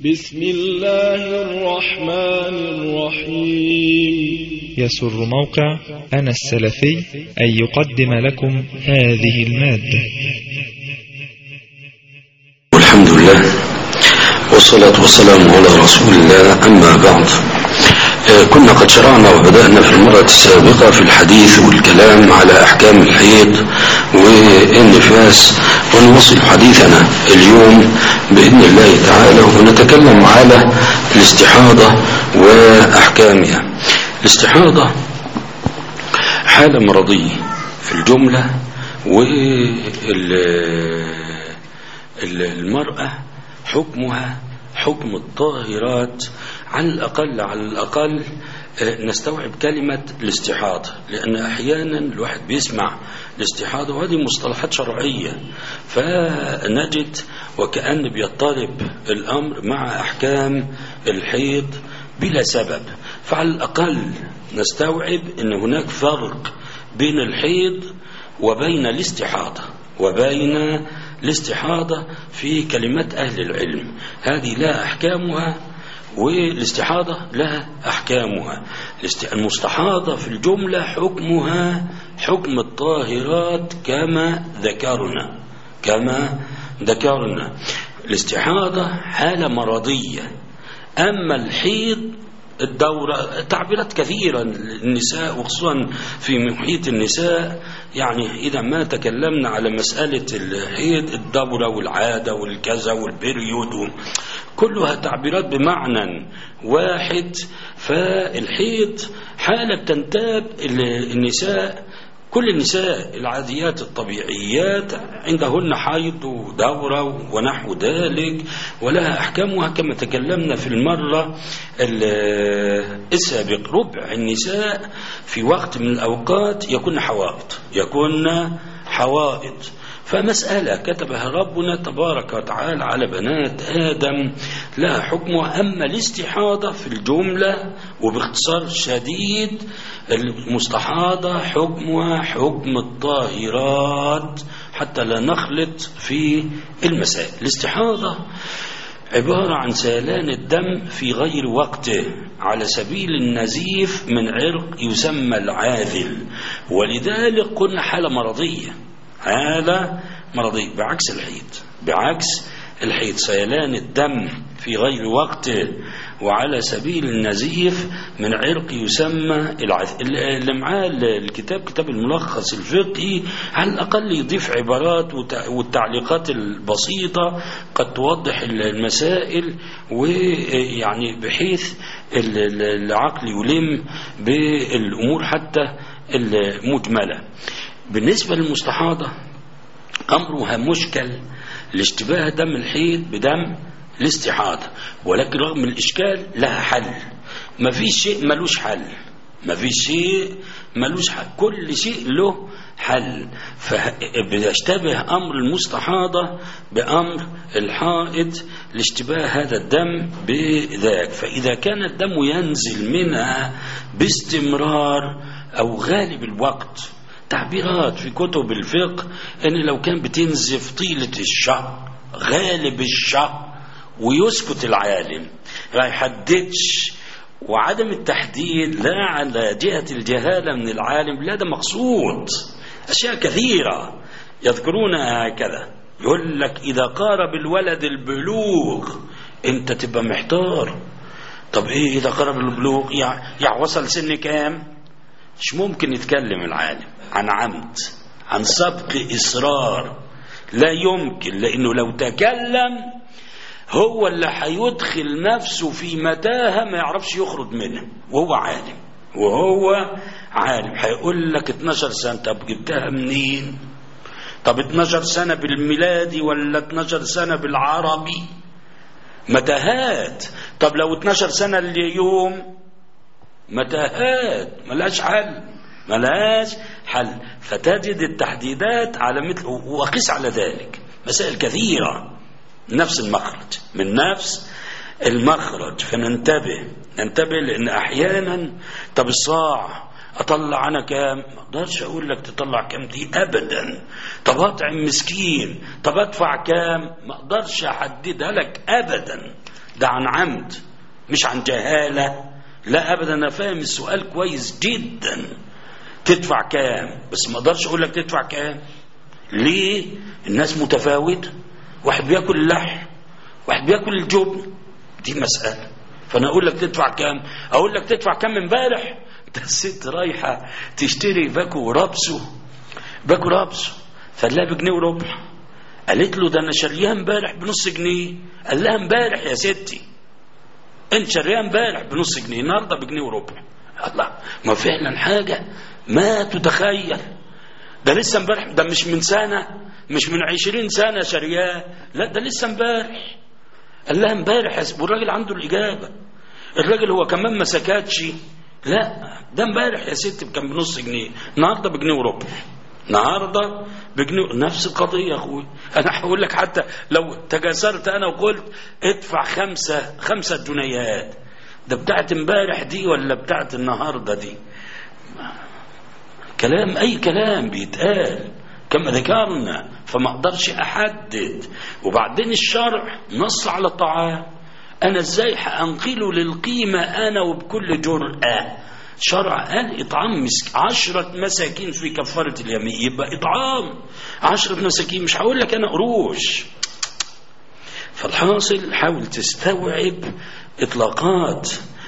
بسم الله الرحمن الرحيم يسر موقع أنا السلفي أن يقدم لكم هذه المادة والحمد لله والصلاة والسلام على رسول الله أما بعد آه، كنا قد شرعنا وبدأنا في المرة السابقة في الحديث والكلام على أحكام الحيض والنفاس ونواصل حديثنا اليوم بإذن الله تعالى ونتكلم على الاستحاضة وأحكامها الاستحاضة حالة مرضية في الجملة والمرأة حكمها حكم الطاهرات على الأقل على الأقل آه، نستوعب كلمة الاستحاضة لأن أحيانا الواحد بيسمع الاستحاضة وهذه مصطلحات شرعية فنجد وكأن بيضطرب الأمر مع أحكام الحيض بلا سبب فعلى الأقل نستوعب أن هناك فرق بين الحيض وبين الاستحاضة وبين الاستحاضة في كلمات أهل العلم هذه لا أحكامها والاستحاضة لها أحكامها الاست- المستحاضة في الجملة حكمها حكم الطاهرات كما ذكرنا كما ذكرنا الاستحاضة حالة مرضية أما الحيض الدورة تعبيرات كثيرة للنساء وخصوصا في محيط النساء يعني إذا ما تكلمنا على مسألة الحيض الدورة والعادة والكذا والبريود و- كلها تعبيرات بمعنى واحد فالحيض حالة تنتاب ال- النساء كل النساء العاديات الطبيعيات عندهن حيض ودورة ونحو ذلك ولها أحكامها كما تكلمنا في المرة ال- السابق ربع النساء في وقت من الأوقات يكون حوائط يكون حوائط فمسألة كتبها ربنا تبارك وتعالى على بنات آدم لها حكمها أما الاستحاضة في الجملة وباختصار شديد المستحاضة حكمها حكم الطاهرات حتى لا نخلط في المسائل الاستحاضة عبارة عن سيلان الدم في غير وقته على سبيل النزيف من عرق يسمى العاذل ولذلك قلنا حالة مرضية حالة مرضية بعكس الحيض بعكس الحيض سيلان الدم في غير وقته وعلى سبيل النزيف من عرق يسمى العذ اللي معاه الكتاب كتاب الملخص الفقهي على الأقل يضيف عبارات وت- والتعليقات البسيطة قد توضح المسائل ويعني بحيث ال- ال- العقل يلم بالأمور حتى المجملة بالنسبة للمستحاضة أمرها مشكل لاشتباه دم الحيض بدم الاستحاضة ولكن رغم الإشكال لها حل ما في شيء ملوش حل ما في شيء ملوش حل كل شيء له حل فبيشتبه أمر المستحاضة بأمر الحائض لاشتباه هذا الدم بذاك فإذا كان الدم ينزل منها باستمرار أو غالب الوقت تعبيرات في كتب الفقه ان لو كان بتنزف طيلة الشهر غالب الشهر ويسكت العالم ما يحددش وعدم التحديد لا على جهة الجهالة من العالم لا ده مقصود أشياء كثيرة يذكرونها هكذا يقول لك إذا قارب الولد البلوغ أنت تبقى محتار طب إيه إذا قارب البلوغ يعني يعني وصل سن كام مش ممكن يتكلم العالم عن عمد عن سبق إصرار لا يمكن لأنه لو تكلم هو اللي هيدخل نفسه في متاهة ما يعرفش يخرج منها وهو عالم وهو عالم هيقول لك 12 سنة طب جبتها منين طب 12 سنة بالميلادي ولا 12 سنة بالعربي متاهات طب لو 12 سنة اليوم متاهات ملهاش حل ملهاش حل فتجد التحديدات على مثل وقس على ذلك مسائل كثيرة نفس المخرج من نفس المخرج فننتبه ننتبه لأن أحيانا طب الصاع اطلع انا كام ما اقدرش اقول لك تطلع كام دي ابدا طب اطعم مسكين طب ادفع كام ما اقدرش احددها لك ابدا ده عن عمد مش عن جهالة لا أبدا أنا فاهم السؤال كويس جدا تدفع كام بس ما اقدرش اقول لك تدفع كام ليه الناس متفاوتة واحد بياكل اللحم واحد بياكل الجبن دي مسألة فانا اقول لك تدفع كام اقول لك تدفع كام امبارح ده الست رايحة تشتري باكو رابسو باكو رابسو فقال بجنيه وربع قالت له ده انا شاريها امبارح بنص جنيه قال لها امبارح يا ستي انت شاريها امبارح بنص جنيه النهارده بجنيه وربع الله ما فعلا حاجه ما تتخيل ده لسه امبارح ده مش من سنه مش من عشرين سنه شارياه لا ده لسه امبارح قال لها امبارح والراجل عنده الاجابه الراجل هو كمان ما سكتش لا ده امبارح يا ست كان بنص جنيه النهارده بجنيه وربع النهارده بجنيه نفس القضيه يا اخوي انا هقول لك حتى لو تجاسرت انا وقلت ادفع خمسه خمسه جنيهات ده بتاعت امبارح دي ولا بتاعت النهارده دي كلام اي كلام بيتقال كما ذكرنا فما اقدرش احدد وبعدين الشرع نص على الطعام انا ازاي هانقله للقيمه انا وبكل جرأه شرع قال إطعام مسك عشرة مساكين في كفارة اليمين يبقى إطعام عشرة مساكين مش هقول لك أنا قروش فالحاصل حاول تستوعب إطلاقات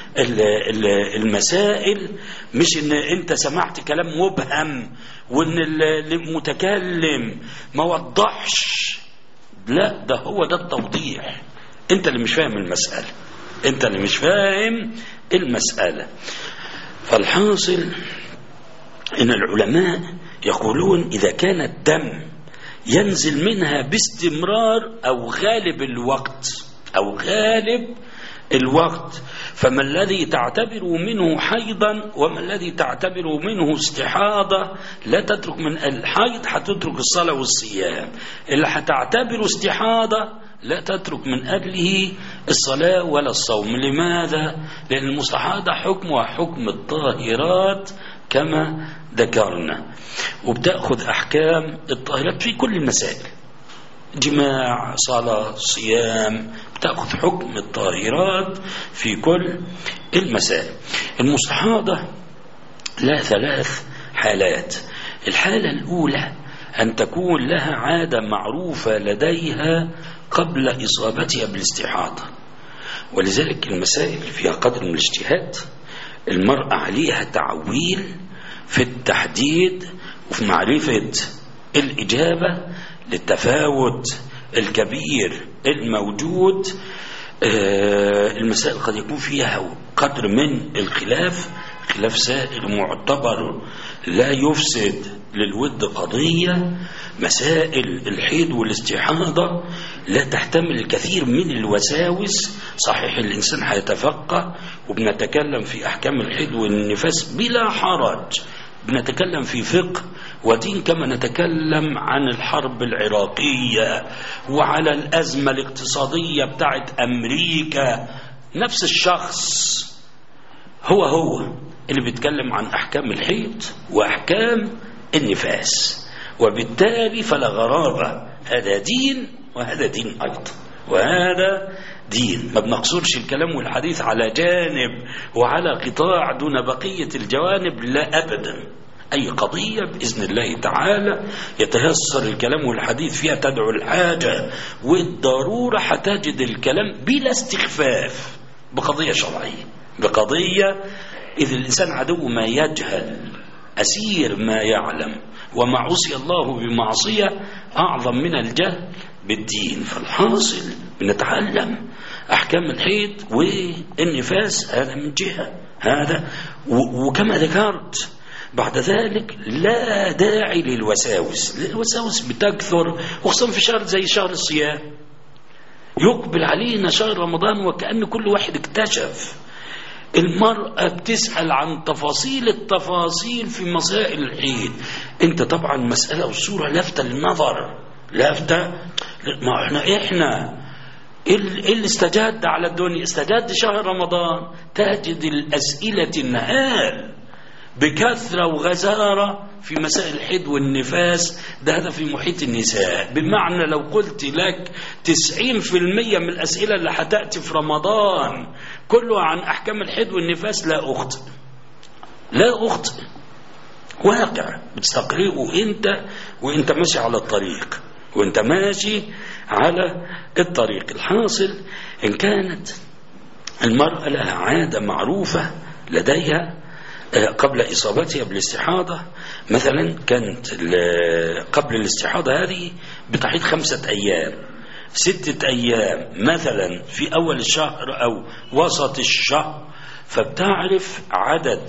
المسائل مش ان انت سمعت كلام مبهم وان المتكلم ما وضحش لا ده هو ده التوضيح انت اللي مش فاهم المسألة انت اللي مش فاهم المسألة فالحاصل ان العلماء يقولون اذا كان الدم ينزل منها باستمرار او غالب الوقت او غالب الوقت فما الذي تعتبر منه حيضا وما الذي تعتبر منه استحاضة لا تترك من الحيض هتترك الصلاة والصيام اللي هتعتبر استحاضة لا تترك من أجله الصلاة ولا الصوم لماذا؟ لأن المستحاضة حكمها حكم الطاهرات كما ذكرنا وبتأخذ أحكام الطاهرات في كل المسائل جماع صلاة صيام تأخذ حكم الطاهرات في كل المسائل المستحاضة لها ثلاث حالات الحالة الأولى أن تكون لها عادة معروفة لديها قبل إصابتها بالاستحاضة ولذلك المسائل فيها قدر من الاجتهاد المرأة عليها تعويل في التحديد وفي معرفة الإجابة للتفاوت الكبير الموجود المسائل قد يكون فيها قدر من الخلاف خلاف سائل معتبر لا يفسد للود قضية مسائل الحيض والاستحاضة لا تحتمل الكثير من الوساوس صحيح الإنسان هيتفقه وبنتكلم في أحكام الحيض والنفاس بلا حرج بنتكلم في فقه ودين كما نتكلم عن الحرب العراقية وعلى الأزمة الاقتصادية بتاعت أمريكا نفس الشخص هو هو اللي بيتكلم عن أحكام الحيض وأحكام النفاس وبالتالي فلا غرابة هذا دين وهذا دين أيضا وهذا دين ما بنقصرش الكلام والحديث على جانب وعلى قطاع دون بقية الجوانب لا أبدا أي قضية بإذن الله تعالى يتيسر الكلام والحديث فيها تدعو الحاجة والضرورة هتجد الكلام بلا استخفاف بقضية شرعية بقضية إذ الإنسان عدو ما يجهل أسير ما يعلم وما عصي الله بمعصية أعظم من الجهل بالدين فالحاصل بنتعلم أحكام الحيض والنفاس هذا من جهة هذا وكما ذكرت بعد ذلك لا داعي للوساوس الوساوس بتكثر وخصوصا في شهر زي شهر الصيام يقبل علينا شهر رمضان وكأن كل واحد اكتشف المرأة بتسأل عن تفاصيل التفاصيل في مسائل الحيض انت طبعا مسألة والصورة لافتة للنظر لافتة ما احنا احنا اللي استجد على الدنيا استجد شهر رمضان تجد الأسئلة النهال بكثرة وغزارة في مسائل الحيض والنفاس ده هذا في محيط النساء بمعنى لو قلت لك 90% من الأسئلة اللي هتأتي في رمضان كله عن أحكام الحيض والنفاس لا أخطئ لا أخطئ واقع بتستقرئه أنت وأنت ماشي على الطريق وأنت ماشي على الطريق الحاصل إن كانت المرأة لها عادة معروفة لديها قبل إصابتها بالاستحاضة مثلا كانت قبل الاستحاضة هذه بتحيض خمسة أيام ستة أيام مثلا في أول الشهر أو وسط الشهر فبتعرف عدد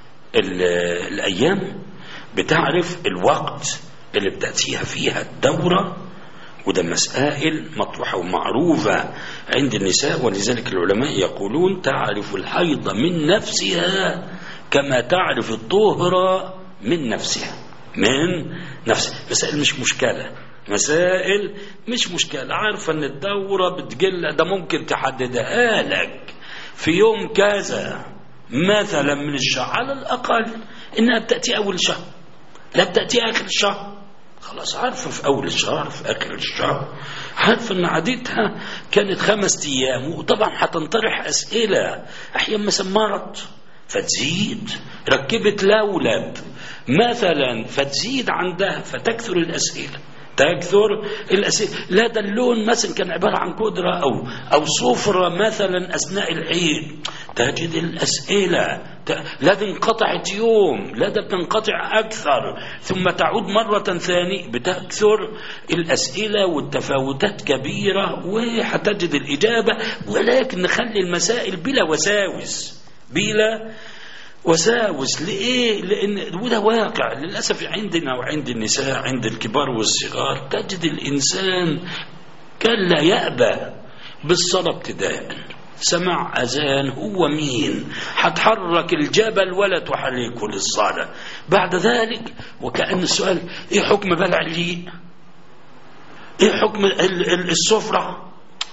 الأيام بتعرف الوقت اللي بتأتيها فيها الدورة وده مسائل مطروحة ومعروفة عند النساء ولذلك العلماء يقولون تعرف الحيض من نفسها كما تعرف الطهر من نفسها من نفسها مسائل مش مشكلة مسائل مش مشكلة عارفة ان الدورة بتقل ده ممكن تحددها لك في يوم كذا مثلا من الشهر على الأقل إنها بتأتي أول شهر لا بتأتي آخر الشهر خلاص عارفة في أول الشهر في آخر الشهر عارفة إن عادتها كانت خمس أيام وطبعا هتنطرح أسئلة أحيانا مثلا مرض فتزيد ركبت لولب مثلا فتزيد عندها فتكثر الأسئلة تكثر الأسئلة لا ده اللون مثلا كان عبارة عن قدرة أو أو صفرة مثلا أثناء العيد تجد الأسئلة لا دي انقطعت يوم لا ده بتنقطع أكثر ثم تعود مرة ثانية بتكثر الأسئلة والتفاوتات كبيرة وحتجد الإجابة ولكن نخلي المسائل بلا وساوس بلا وساوس لإيه لأن وده واقع للأسف عندنا وعند النساء عند الكبار والصغار تجد الإنسان كان لا يأبى بالصلاة ابتداء سمع أذان هو مين هتحرك الجبل ولا تحركه للصلاة بعد ذلك وكأن السؤال إيه حكم بلع الليق إيه حكم السفرة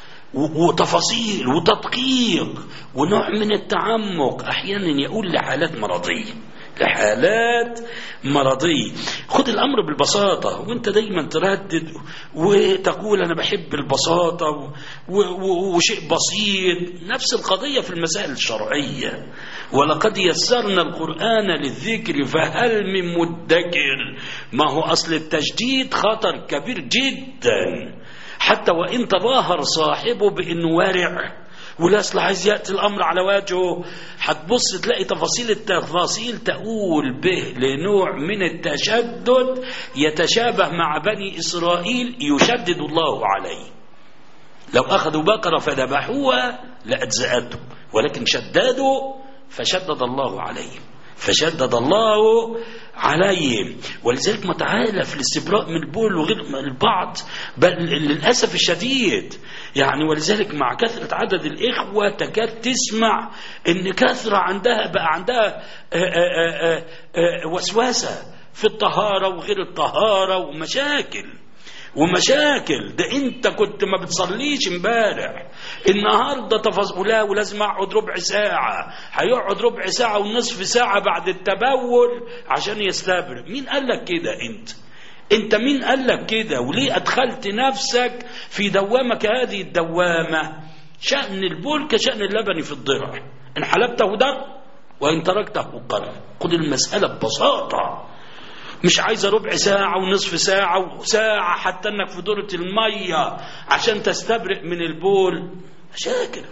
وتفاصيل وتدقيق ونوع من التعمق احيانا يقول لحالات مرضيه لحالات مرضية خد الأمر بالبساطة وانت دايما تردد وتقول أنا بحب البساطة وشيء بسيط نفس القضية في المسائل الشرعية ولقد يسرنا القرآن للذكر فهل من مدكر ما هو أصل التجديد خطر كبير جدا حتى وإن تظاهر صاحبه بأنه وارع ولا اصل عايز ياتي الامر على وجهه هتبص تلاقي تفاصيل التفاصيل تقول به لنوع من التشدد يتشابه مع بني اسرائيل يشدد الله عليه لو اخذوا بقره فذبحوها لاجزاته ولكن شددوا فشدد الله عليهم فشدد الله عليهم ولذلك متعالى في الاستبراء من البول وغير البعض بل للأسف الشديد يعني ولذلك مع كثرة عدد الإخوة تكاد تسمع إن كثرة عندها بقى عندها آآ آآ وسواسة في الطهارة وغير الطهارة ومشاكل ومشاكل ده انت كنت ما بتصليش امبارح النهارده تفاصيل لا ولازم اقعد ربع ساعه هيقعد ربع ساعه ونصف ساعه بعد التبول عشان يستبرئ مين قال لك كده انت انت مين قال لك كده وليه ادخلت نفسك في دوامك هذه الدوامه شأن البول كشأن اللبن في الضرع ان حلبته دم وان تركته قر خد المسألة ببساطة مش عايزة ربع ساعة ونصف ساعة وساعة حتى انك في دورة المية عشان تستبرئ من البول مشاكل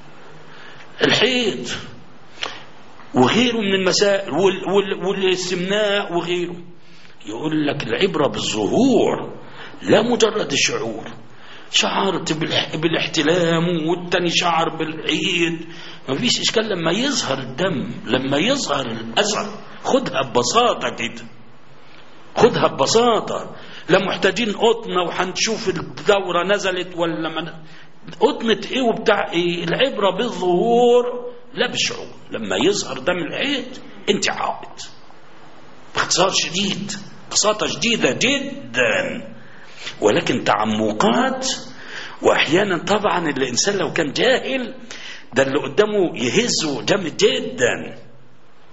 الحيض وغيره من المسائل وال وال والاستمناء وغيره يقول لك العبرة بالظهور لا مجرد الشعور شعرت بالاحتلام والتاني شعر بالعيد ما فيش اشكال لما يظهر الدم لما يظهر الاثر خدها ببساطه كده خدها ببساطه لا محتاجين قطنه وهنشوف الدوره نزلت ولا من قطنه ايه وبتاع ايه العبره بالظهور لا بالشعور لما يظهر دم العيد انت عائد باختصار شديد بساطه شديده جدا ولكن تعمقات واحيانا طبعا الانسان لو كان جاهل ده اللي قدامه يهزه جامد جدا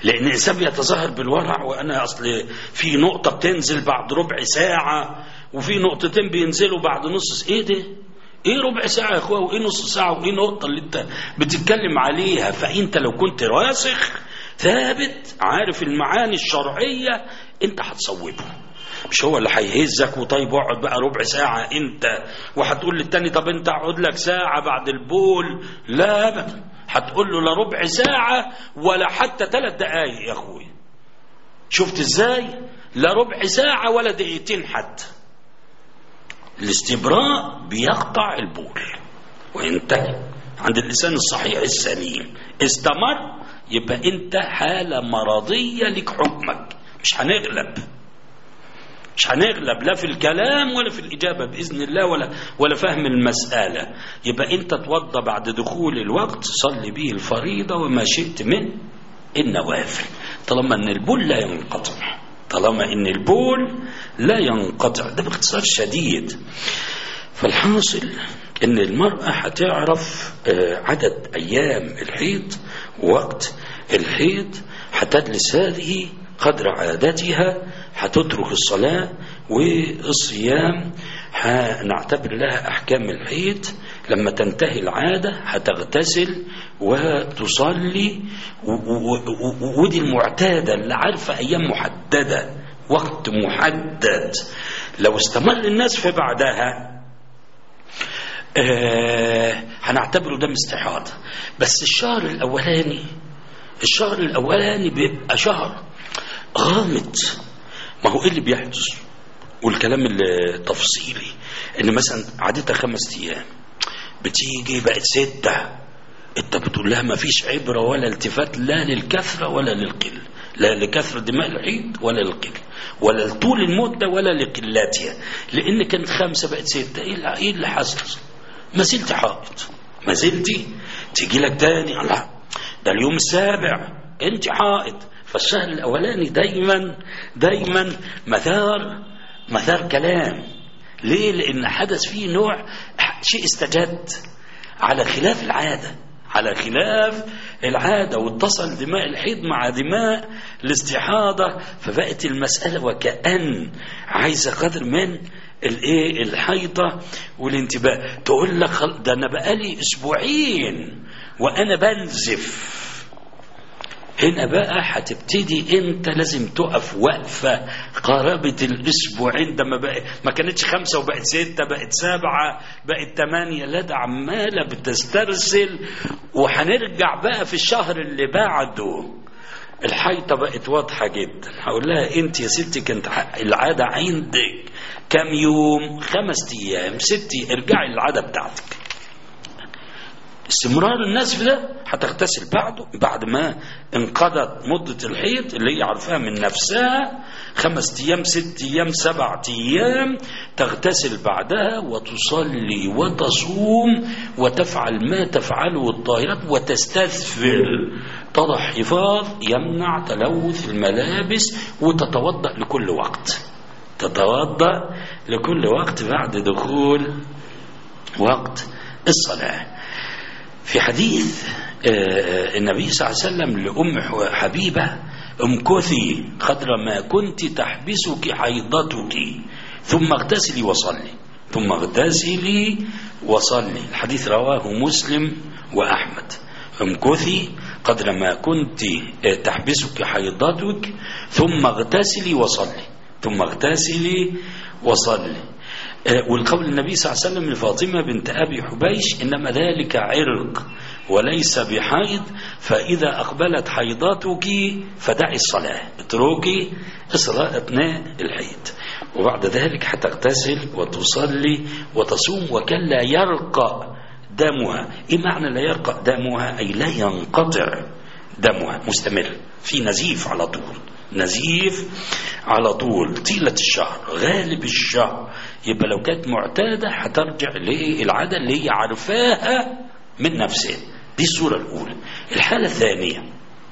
لأن الإنسان بيتظاهر بالورع وأنا أصل في نقطة بتنزل بعد ربع ساعة وفي نقطتين بينزلوا بعد نص إيه ده؟ ايه ربع ساعة يا اخويا وايه نص ساعة وايه نقطة اللي انت بتتكلم عليها فانت لو كنت راسخ ثابت عارف المعاني الشرعية انت هتصوبه مش هو اللي هيهزك وطيب اقعد بقى ربع ساعة انت وهتقول للتاني طب انت اقعد لك ساعة بعد البول لا ابدا هتقول له لا ربع ساعة ولا حتى ثلاث دقايق يا اخويا شفت ازاي لا ربع ساعة ولا دقيقتين حتى الاستبراء بيقطع البول وينتهي عند الإنسان الصحيح السليم استمر يبقى انت حالة مرضية لك حكمك مش هنغلب مش هنغلب لا في الكلام ولا في الإجابة بإذن الله ولا ولا فهم المسألة يبقى أنت توضى بعد دخول الوقت صلي به الفريضة وما شئت من النوافل طالما أن البول لا ينقطع طالما أن البول لا ينقطع ده باختصار شديد فالحاصل أن المرأة هتعرف عدد أيام الحيض ووقت الحيض هتجلس هذه قدر عادتها هتترك الصلاة والصيام هنعتبر لها أحكام الحيض لما تنتهي العادة هتغتسل وتصلي ودي المعتادة اللي عارفة أيام محددة وقت محدد لو استمر الناس في بعدها آه هنعتبره ده استحاضة بس الشهر الأولاني الشهر الأولاني بيبقى شهر غامض ما هو ايه اللي بيحدث والكلام التفصيلي ان مثلا عادتها خمس ايام بتيجي بقت ستة انت بتقول لها ما فيش عبرة ولا التفات لا للكثرة ولا للقل لا لكثرة دماء العيد ولا للقل ولا لطول المدة ولا لقلاتها لان كانت خمسة بقت ستة ايه اللي حصل ما زلت حائط ما زلتي تيجي لك تاني الله ده اليوم السابع انت حائط فالشهر الاولاني دايما دايما مثار مثار كلام ليه لان حدث فيه نوع شيء استجد على خلاف العاده على خلاف العاده واتصل دماء الحيض مع دماء الاستحاضه فبقت المساله وكأن عايزه قدر من الايه الحيطه والانتباه تقول لك ده انا بقالي اسبوعين وانا بنزف هنا بقى هتبتدي انت لازم تقف وقفة قرابة الاسبوعين ده ما, بقى ما كانتش خمسة وبقت ستة بقت سبعة بقت تمانية لا ده عمالة بتسترسل وهنرجع بقى في الشهر اللي بعده الحيطة بقت واضحة جدا هقول لها انت يا ستي كانت العادة عندك كم يوم خمس ايام ستي ارجعي للعادة بتاعتك استمرار الناس في ده هتغتسل بعده بعد ما انقضت مدة الحيض اللي هي عارفاها من نفسها خمس أيام ست أيام سبعة أيام تغتسل بعدها وتصلي وتصوم وتفعل ما تفعله الطاهرات وتستثفر تضع حفاظ يمنع تلوث الملابس وتتوضأ لكل وقت تتوضأ لكل وقت بعد دخول وقت الصلاه في حديث النبي صلى الله عليه وسلم لأم حبيبة امكثي قدر ما كنت تحبسك حيضتك ثم اغتسلي وصلي ثم اغتسلي وصلي الحديث رواه مسلم وأحمد امكثي قدر ما كنت تحبسك حيضتك ثم اغتسلي وصلي ثم اغتسلي وصلي والقول النبي صلى الله عليه وسلم لفاطمة بنت أبي حبيش إنما ذلك عرق وليس بحيض فإذا أقبلت حيضاتك فدعي الصلاة اتركي الصلاة أثناء الحيض وبعد ذلك هتغتسل وتصلي وتصوم وكلا يرقى دمها إيه معنى لا يرقى دمها أي لا ينقطع دمها مستمر في نزيف على طول نزيف على طول طيلة الشهر غالب الشهر يبقى لو كانت معتادة هترجع للعادة اللي هي عارفاها من نفسها دي الصورة الأولى الحالة الثانية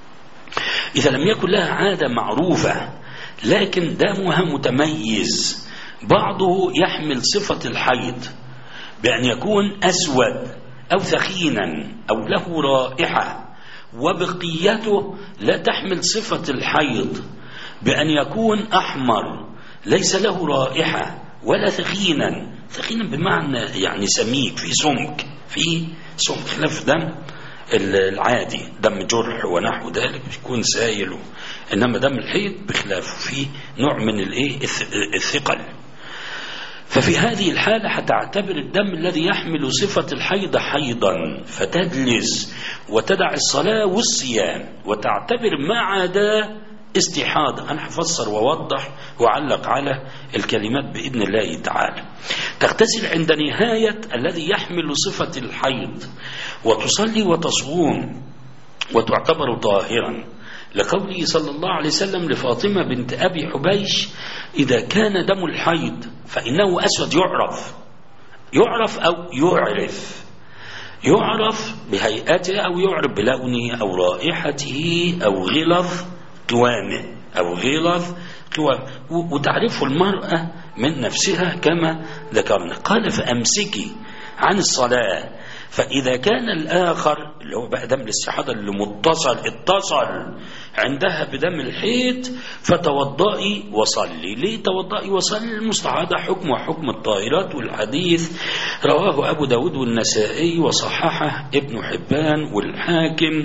إذا لم يكن لها عادة معروفة لكن دمها متميز بعضه يحمل صفة الحيض بأن يكون أسود أو ثخينا أو له رائحة وبقيته لا تحمل صفة الحيض بأن يكون أحمر ليس له رائحة ولا ثخينا ثخينا بمعنى يعني سميك في سمك في سمك خلاف دم العادي دم جرح ونحو ذلك بيكون سائل انما دم الحيض بخلافه فيه نوع من الايه الثقل ففي هذه الحالة هتعتبر الدم الذي يحمل صفة الحيض حيضا فتجلس وتدع الصلاة والصيام وتعتبر ما عدا استحاضة أنا هفسر ووضح وأعلق على الكلمات بإذن الله تعالى تغتسل عند نهاية الذي يحمل صفة الحيض وتصلي وتصوم وتعتبر طاهرا لقوله صلى الله عليه وسلم لفاطمة بنت أبي حبيش إذا كان دم الحيض فإنه أسود يعرف يعرف أو يعرف يعرف بهيئته أو يعرف بلونه أو رائحته أو غلظ قوامه أو غلظ قوامه وتعرفه المرأة من نفسها كما ذكرنا قال فأمسكي عن الصلاة فإذا كان الآخر اللي هو بقى دم الاستحاضة اللي متصل اتصل عندها بدم الحيض فتوضئي وصلي ليه توضئي وصلي المستعاضة حكم وحكم الطاهرات والحديث رواه أبو داود والنسائي وصححه ابن حبان والحاكم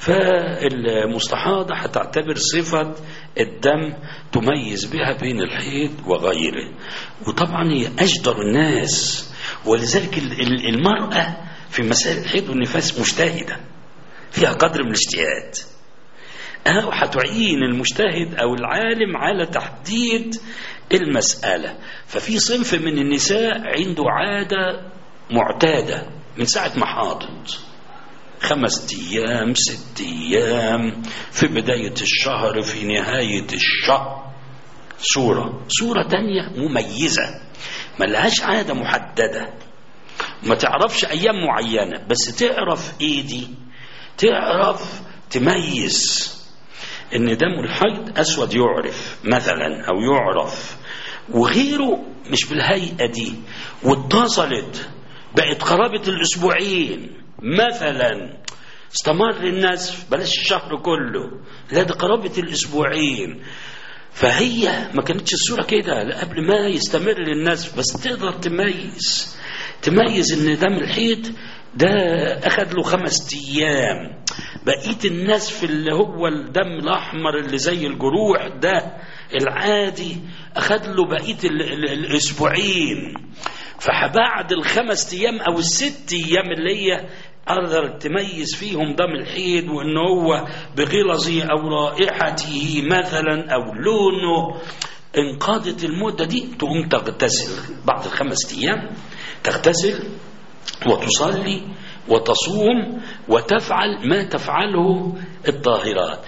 فالمستحاضة هتعتبر صفة الدم تميز بها بين الحيض وغيره وطبعا هي أجدر الناس ولذلك المرأة في مسائل الحيض والنفاس مجتهدة فيها قدر من الاجتهاد أو هتعين المجتهد أو العالم على تحديد المسألة ففي صنف من النساء عنده عادة معتادة من ساعة ما حاضت خمس أيام ست أيام في بداية الشهر في نهاية الشهر صورة صورة تانية مميزة ملهاش عادة محددة ما تعرفش أيام معينة بس تعرف إيه دي تعرف تميز ان دم الحيض اسود يعرف مثلا او يعرف وغيره مش بالهيئه دي واتصلت بقت قرابه الاسبوعين مثلا استمر الناس بلاش الشهر كله لا ده قرابه الاسبوعين فهي ما كانتش الصوره كده قبل ما يستمر الناس بس تقدر تميز تميز ان دم الحيض ده أخد له خمس أيام بقية الناس في اللي هو الدم الأحمر اللي زي الجروح ده العادي أخد له بقية ال ال الأسبوعين فبعد الخمس أيام أو الست أيام اللي هي قدر تميز فيهم دم الحيض وإن هو بغلظه أو رائحته مثلا أو لونه انقضت المدة دي تقوم تغتسل بعد الخمس أيام تغتسل وتصلي وتصوم وتفعل ما تفعله الطاهرات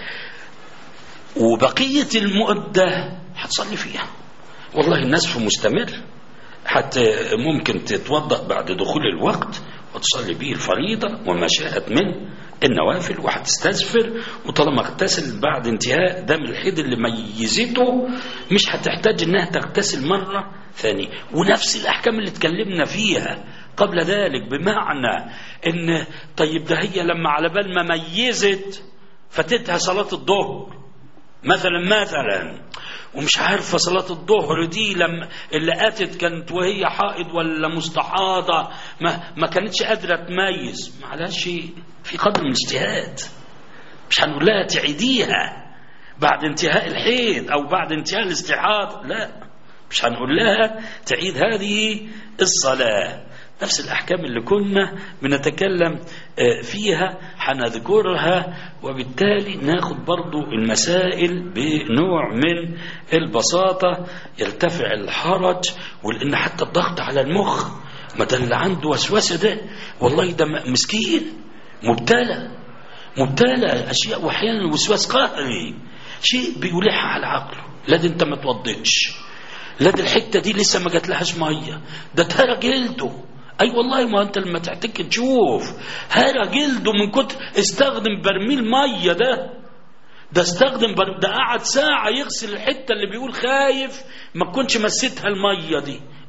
وبقية المدة هتصلي فيها والله النسف مستمر حتى ممكن تتوضأ بعد دخول الوقت وتصلي به الفريضة وما شاءت من النوافل وهتستسفر وطالما اغتسل بعد انتهاء دم الحيض اللي ميزته مش هتحتاج انها تغتسل مرة ثانية ونفس الاحكام اللي اتكلمنا فيها قبل ذلك بمعنى ان طيب ده هي لما على بال ما ميزت فاتتها صلاة الظهر مثلا مثلا ومش عارفة صلاة الظهر دي لما اللي أتت كانت وهي حائض ولا مستحاضة ما, ما كانتش قادرة تميز معلش في قدر من الاجتهاد مش هنقول لها تعيديها بعد انتهاء الحيض أو بعد انتهاء الاستحاضة لا مش هنقول لها تعيد هذه الصلاة نفس الأحكام اللي كنا بنتكلم فيها هنذكرها وبالتالي ناخد برضو المسائل بنوع من البساطة يرتفع الحرج ولأن حتى الضغط على المخ ما ده اللي عنده وسوسة ده والله ده مسكين مبتلى مبتلى أشياء وأحيانا وسواس قهري شيء بيلح على عقله لا ده أنت ما توضيتش لا ده الحتة دي لسه ما جاتلهاش مية ده اتهرى جلده اي أيوة والله ما انت لما تعتك تشوف هرى جلده من كتر استخدم برميل ميه ده ده استخدم بر... ده قعد ساعة يغسل الحتة اللي بيقول خايف ما تكونش مسيتها المية دي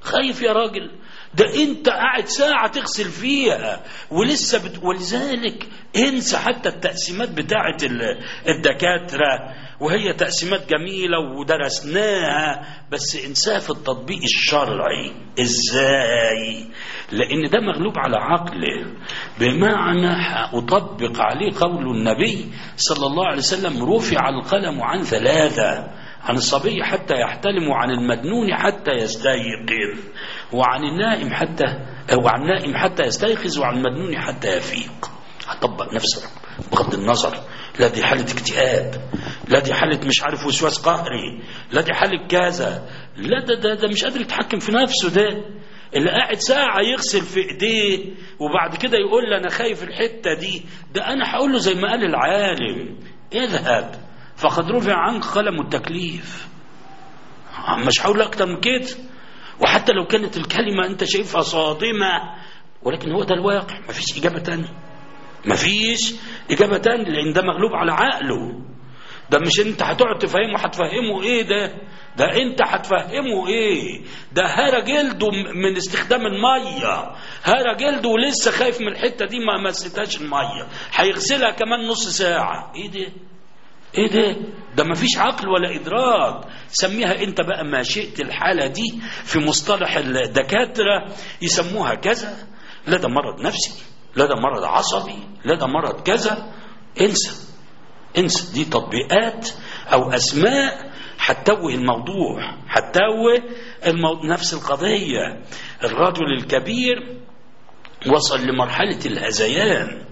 خايف يا راجل ده انت قاعد ساعة تغسل فيها ولسه بت... ولذلك انسى حتى التقسيمات بتاعة ال- الدكاترة وهي تقسيمات جميلة ودرسناها بس انساها في التطبيق الشرعي ازاي لان ده مغلوب على عقله بمعنى اطبق عليه قول النبي صلى الله عليه وسلم رفع القلم عن ثلاثة عن الصبي حتى يحتلم وعن المجنون حتى يستيقظ وعن النائم حتى وعن النائم حتى يستيقظ وعن المجنون حتى يفيق هطبق نفسك بغض النظر لا دي حالة اكتئاب لا دي حالة مش عارف وسواس قهري لا دي حالة كذا لا ده, ده, ده مش قادر يتحكم في نفسه ده اللي قاعد ساعة يغسل في ايديه وبعد كده يقول لي انا خايف الحتة دي ده انا هقول له زي ما قال العالم اذهب فقد رفع عنك قلم التكليف مش هقول اكتر من كده وحتى لو كانت الكلمة انت شايفها صادمة ولكن هو ده الواقع مفيش اجابة تانية مفيش اجابة تانية لان ده مغلوب على عقله ده مش انت هتقعد تفهمه هتفهمه ايه ده ده انت هتفهمه ايه ده هرى جلده من استخدام الميه هرى جلده ولسه خايف من الحته دي ما مستهاش الميه هيغسلها كمان نص ساعه ايه ده ايه ده ده ما فيش عقل ولا ادراك سميها انت بقى ما شئت الحاله دي في مصطلح الدكاتره يسموها كذا لا ده مرض نفسي لا ده مرض عصبي لا ده مرض كذا انسى انسى دي تطبيقات او اسماء هتتوه الموضوع هتتوه المو... نفس القضيه الرجل الكبير وصل لمرحله الهذيان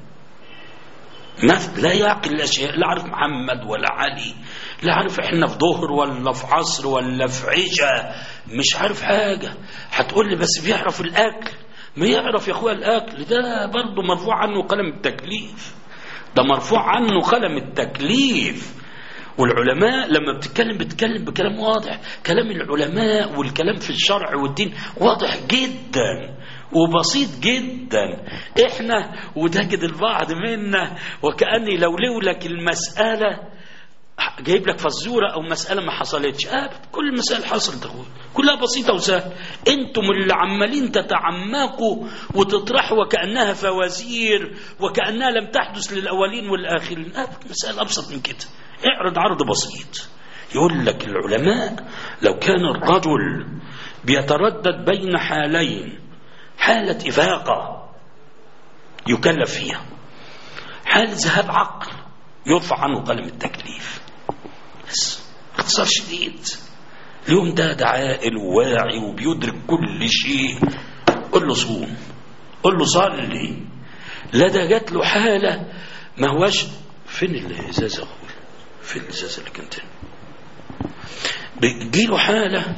ما لا يعقل الاشياء لا عارف محمد ولا علي لا عارف احنا في ظهر ولا في عصر ولا في عشاء مش عارف حاجه هتقول لي بس بيعرف الاكل ما يعرف يا اخويا الاكل ده برضه مرفوع عنه قلم التكليف ده مرفوع عنه قلم التكليف والعلماء لما بتتكلم بتتكلم بكلام واضح كلام العلماء والكلام في الشرع والدين واضح جدا وبسيط جدا احنا وتجد البعض منا وكأني لو لولك المسألة جايب لك فزورة أو مسألة ما حصلتش آه كل المسائل حصلت أخوي كلها بسيطة وسهلة أنتم اللي عمالين تتعمقوا وتطرحوا وكأنها فوازير وكأنها لم تحدث للأولين والآخرين آه مسألة أبسط من كده اعرض عرض بسيط يقول لك العلماء لو كان الرجل بيتردد بين حالين حالة إفاقة يكلف فيها حالة ذهاب عقل يرفع عنه قلم التكليف بس باختصار شديد اليوم ده ده عاقل وواعي وبيدرك كل شيء قل له صوم قل له صلي لا ده جات له حالة ما هوش فين الإزازة يا أخوي فين الإزازة اللي كانت هنا بيجي له حالة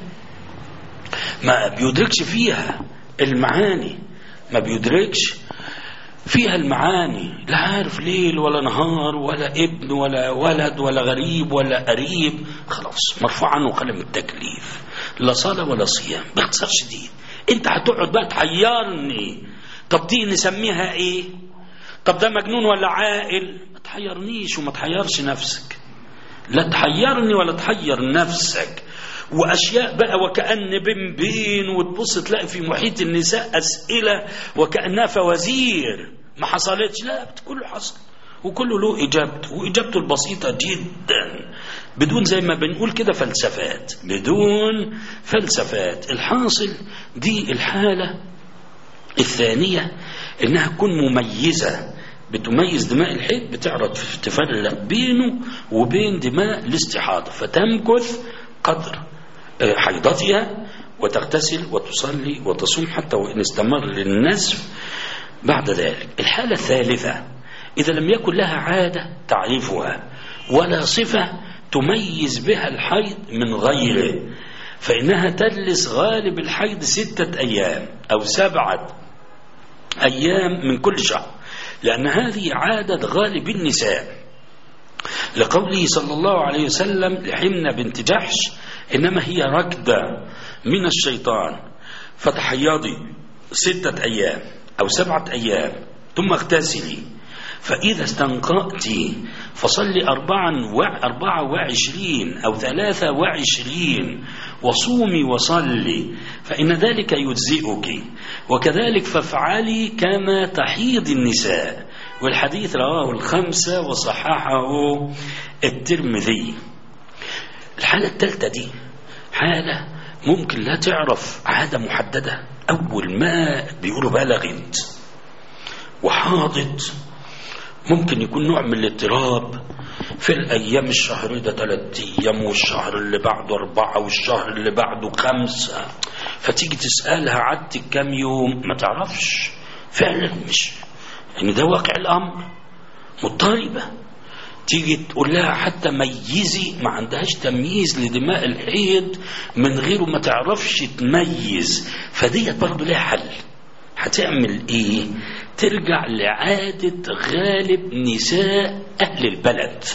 ما بيدركش فيها المعاني ما بيدركش فيها المعاني لا عارف ليل ولا نهار ولا ابن ولا ولد ولا غريب ولا قريب خلاص مرفوع عنه قلم التكليف لا صلاة ولا صيام باختصار شديد انت هتقعد بقى تحيرني طب دي نسميها ايه طب ده مجنون ولا عاقل ما تحيرنيش وما تحيرش نفسك لا تحيرني ولا تحير نفسك واشياء بقى وكان بين بين وتبص تلاقي في محيط النساء اسئله وكانها فوازير ما حصلتش لا كله حصل وكله له اجابته واجابته البسيطه جدا بدون زي ما بنقول كده فلسفات بدون فلسفات الحاصل دي الحاله الثانيه انها تكون مميزه بتميز دماء الحيض بتعرف تفرق بينه وبين دماء الاستحاضه فتمكث قدر حيضتها وتغتسل وتصلي وتصوم حتى وإن استمر النزف بعد ذلك الحالة الثالثة إذا لم يكن لها عادة تعرفها ولا صفة تميز بها الحيض من غيره فإنها تجلس غالب الحيض ستة أيام أو سبعة أيام من كل شهر لأن هذه عادة غالب النساء لقوله صلى الله عليه وسلم لحمنة بنت جحش إنما هي ركدة من الشيطان فتحيضي ستة أيام أو سبعة أيام ثم اغتسلي فإذا استنقأت فصلي أربعا وأربعة وعشرين أو ثلاثة وعشرين وصومي وصلي فإن ذلك يجزئك وكذلك فافعلي كما تحيض النساء والحديث رواه الخمسة وصححه الترمذي الحالة الثالثة دي حالة ممكن لا تعرف عادة محددة أول ما بيقولوا بلغت وحاضت ممكن يكون نوع من الاضطراب في الأيام الشهر ده ثلاثة أيام والشهر اللي بعده أربعة والشهر اللي بعده خمسة فتيجي تسألها عدت كام يوم ما تعرفش فعلا مش يعني ده واقع الأمر مضطربة تيجي تقول لها حتى ميزي ما عندهاش تمييز لدماء الحيض من غيره ما تعرفش تميز فديت برضه لها حل هتعمل ايه ترجع لعادة غالب نساء اهل البلد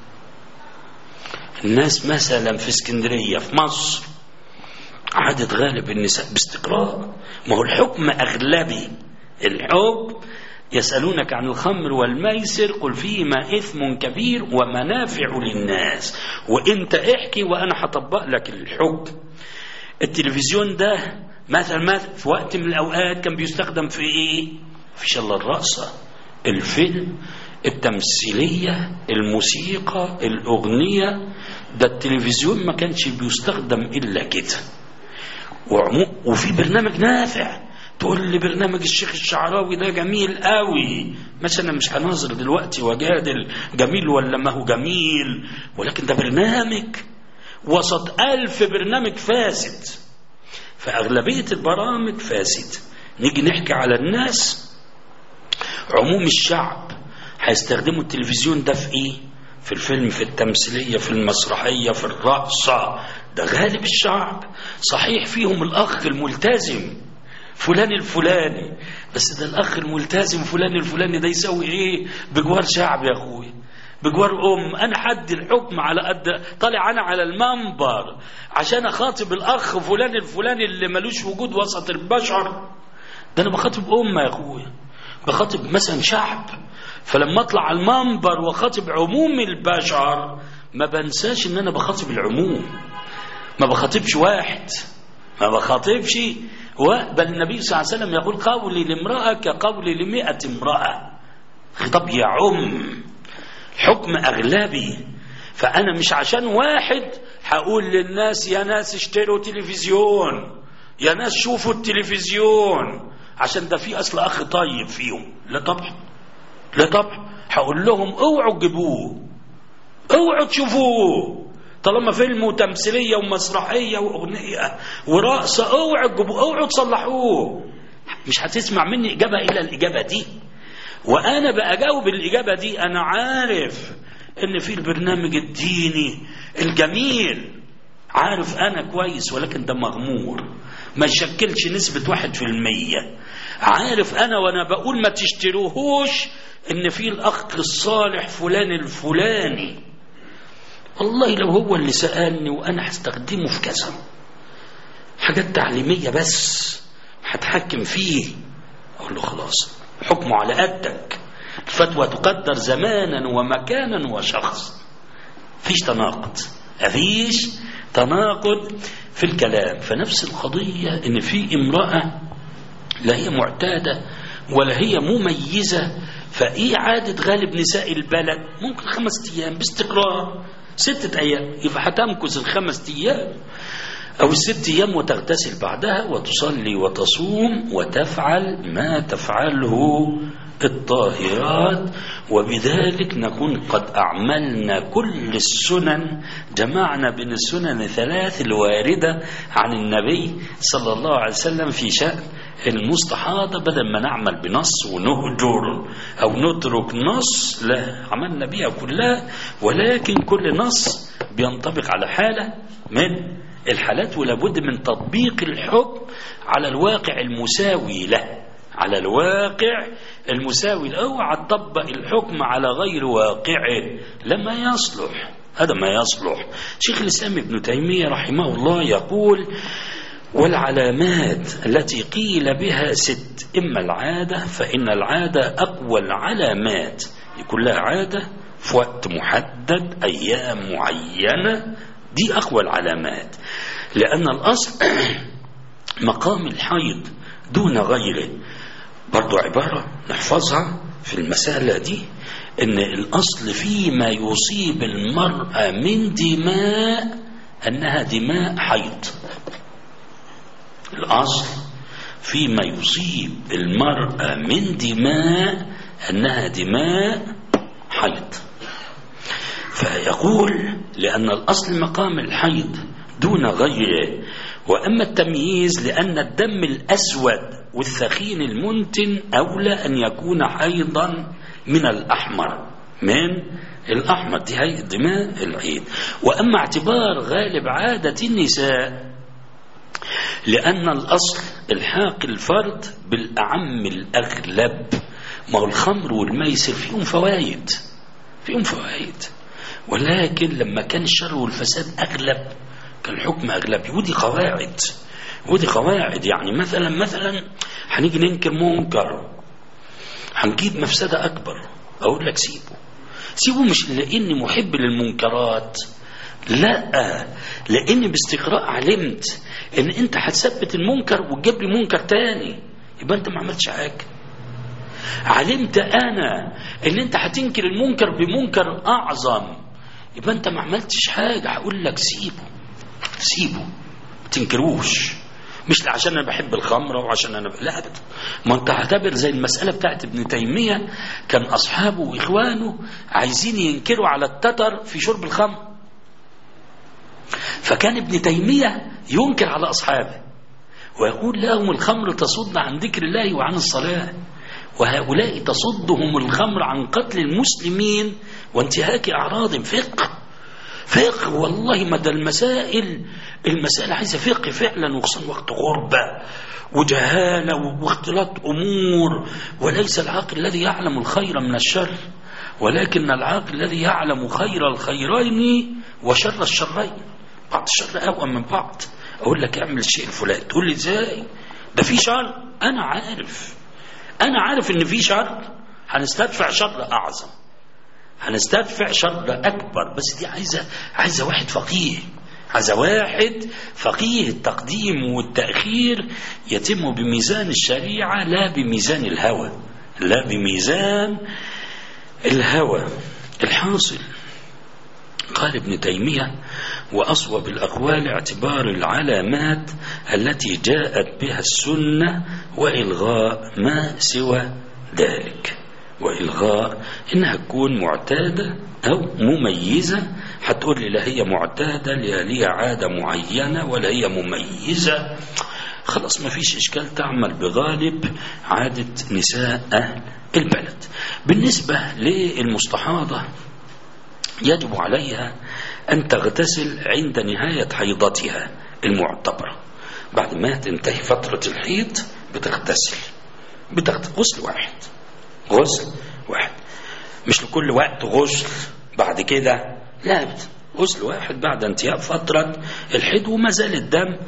الناس مثلا في اسكندرية في مصر عادة غالب النساء باستقرار ما هو الحكم اغلبي الحكم يسألونك عن الخمر والميسر قل فيهما إثم كبير ومنافع للناس وإنت احكي وأنا هطبق لك الحكم التلفزيون ده مثلا مثلا في وقت من الأوقات كان بيستخدم في إيه؟ في شل الرقصة الفيلم التمثيلية الموسيقى الأغنية ده التلفزيون ما كانش بيستخدم إلا كده وفي برنامج نافع تقول لي برنامج الشيخ الشعراوي ده جميل قوي مثلا مش هنظر دلوقتي وجادل جميل ولا ما هو جميل ولكن ده برنامج وسط ألف برنامج فاسد فأغلبية البرامج فاسد نيجي نحكي على الناس عموم الشعب هيستخدموا التلفزيون ده في ايه في الفيلم في التمثيلية في المسرحية في الرقصة ده غالب الشعب صحيح فيهم الأخ الملتزم فلان الفلاني بس ده الاخ الملتزم فلان الفلاني ده يسوي ايه بجوار شعب يا اخوي بجوار ام انا حد الحكم على قد طالع انا على المنبر عشان اخاطب الاخ فلان الفلاني اللي ملوش وجود وسط البشر ده انا بخاطب امه يا اخويا بخاطب مثلا شعب فلما اطلع على المنبر واخاطب عموم البشر ما بنساش ان انا بخاطب العموم ما بخاطبش واحد ما بخاطبش بل النبي صلى الله عليه وسلم يقول قولي لامرأة كقولي لمئة امرأة خطاب يعم حكم أغلبي فأنا مش عشان واحد هقول للناس يا ناس اشتروا تلفزيون يا ناس شوفوا التلفزيون عشان ده في أصل أخ طيب فيهم لا طبعا لا طبعا هقول لهم اوعوا تجيبوه اوعوا تشوفوه طالما فيلم وتمثيلية ومسرحية وأغنية ورقصة اوعوا تجيبوه اوعوا تصلحوه مش هتسمع مني إجابة إلى الإجابة دي وأنا بأجاوب الإجابة دي أنا عارف إن في البرنامج الديني الجميل عارف أنا كويس ولكن ده مغمور ما يشكلش نسبة واحد في المية عارف أنا وأنا بقول ما تشتروهوش إن في الأخ الصالح فلان الفلاني والله لو هو اللي سألني وأنا هستخدمه في كذا حاجات تعليمية بس هتحكم فيه أقول له خلاص حكمه على قدك الفتوى تقدر زمانا ومكانا وشخص فيش تناقض مفيش تناقض في الكلام فنفس القضية ان في امرأة لا هي معتادة ولا هي مميزة فايه عادة غالب نساء البلد ممكن خمس ايام باستقرار ستة ايام يبقى هتمكث الخمس ايام أو الست أيام وتغتسل بعدها وتصلي وتصوم وتفعل ما تفعله الطاهرات وبذلك نكون قد أعملنا كل السنن جمعنا بين السنن الثلاث الواردة عن النبي صلى الله عليه وسلم في شأن المستحاضة بدل ما نعمل بنص ونهجر أو نترك نص لا عملنا بها كلها ولكن كل نص بينطبق على حالة من الحالات ولابد من تطبيق الحكم على الواقع المساوي له على الواقع المساوي له اوعى تطبق الحكم على غير واقعه لما يصلح هذا ما يصلح شيخ الإسلام ابن تيمية رحمه الله يقول والعلامات التي قيل بها ست إما العادة فإن العادة أقوى العلامات يكون لها عادة في وقت محدد أيام معينة دي أقوى العلامات لأن الأصل مقام الحيض دون غيره برضو عبارة نحفظها في المسألة دي ان الأصل فيما يصيب المرأة من دماء أنها دماء حيض الأصل فيما يصيب المرأة من دماء أنها دماء حيض فيقول لأن الأصل مقام الحيض دون غيره وأما التمييز لأن الدم الأسود والثخين المنتن أولى أن يكون حيضا من الأحمر من الأحمر دي هي دماء العيد وأما اعتبار غالب عادة النساء لأن الأصل الحاق الفرد بالأعم الأغلب ما هو الخمر والميسر فيهم فوائد فيهم فوائد ولكن لما كان الشر والفساد أغلب كان الحكم أغلبي ودي قواعد ودي قواعد يعني مثلا مثلا هنيجي ننكر منكر هنجيب مفسدة أكبر أقول لك سيبه سيبه مش لأني محب للمنكرات لا لأني باستقراء علمت إن أنت هتثبت المنكر وتجيب لي منكر تاني يبقى أنت ما عملتش حاجة علمت أنا إن أنت هتنكر المنكر بمنكر أعظم يبقى أنت ما عملتش حاجة هقول لك سيبه سيبه ما تنكروش مش عشان انا بحب الخمره وعشان انا ب... لا ابدا ما انت اعتبر زي المساله بتاعت ابن تيميه كان اصحابه واخوانه عايزين ينكروا على التتر في شرب الخمر فكان ابن تيميه ينكر على اصحابه ويقول لهم الخمر تصد عن ذكر الله وعن الصلاه وهؤلاء تصدهم الخمر عن قتل المسلمين وانتهاك اعراضهم فقه فقه والله مدى المسائل المسائل عايزة فقه فعلا وخصوصا وقت غربة وجهالة واختلاط أمور وليس العاقل الذي يعلم الخير من الشر ولكن العاقل الذي يعلم خير الخيرين وشر الشرين بعض الشر أقوى من بعض أقول لك اعمل الشيء الفلاني تقول لي ازاي ده في شر أنا عارف أنا عارف إن في شر هنستدفع شر أعظم هنستدفع شر أكبر بس دي عايزة عايزة واحد فقيه عايزة واحد فقيه التقديم والتأخير يتم بميزان الشريعة لا بميزان الهوى لا بميزان الهوى الحاصل قال ابن تيمية وأصوب الأقوال اعتبار العلامات التي جاءت بها السنة وإلغاء ما سوى ذلك وإلغاء إنها تكون معتادة أو مميزة هتقول لي لا هي معتادة لا هي عادة معينة ولا هي مميزة خلاص ما فيش إشكال تعمل بغالب عادة نساء أهل البلد بالنسبة للمستحاضة يجب عليها أن تغتسل عند نهاية حيضتها المعتبرة بعد ما تنتهي فترة الحيض بتغتسل بتغتسل غسل واحد غسل واحد مش لكل وقت غسل بعد كده لا غسل واحد بعد انتهاء فترة الحيض وما زال الدم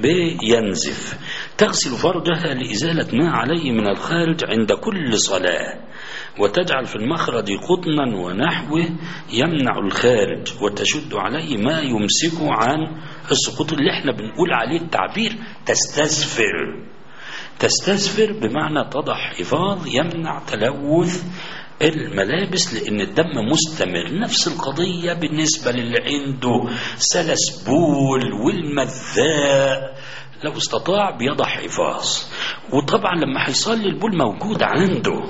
بينزف تغسل فرجها لإزالة ما عليه من الخارج عند كل صلاة وتجعل في المخرج قطنا ونحوه يمنع الخارج وتشد عليه ما يمسكه عن السقوط اللي احنا بنقول عليه التعبير تستسفر تستسفر بمعنى تضع حفاظ يمنع تلوث الملابس لأن الدم مستمر نفس القضية بالنسبة للي عنده سلس بول والمذاء لو استطاع بيضع حفاظ وطبعا لما هيصلي البول موجود عنده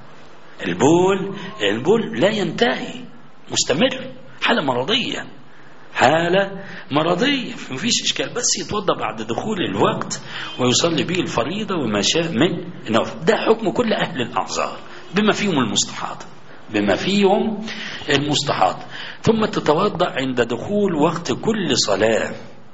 البول البول لا ينتهي مستمر حالة مرضية حالة مرضية مفيش إشكال بس يتوضى بعد دخول الوقت ويصلي به الفريضة وما شاء من النوافل ده حكم كل أهل الأعذار بما فيهم المستحاضة بما فيهم المستحاضة ثم تتوضأ عند دخول وقت كل صلاة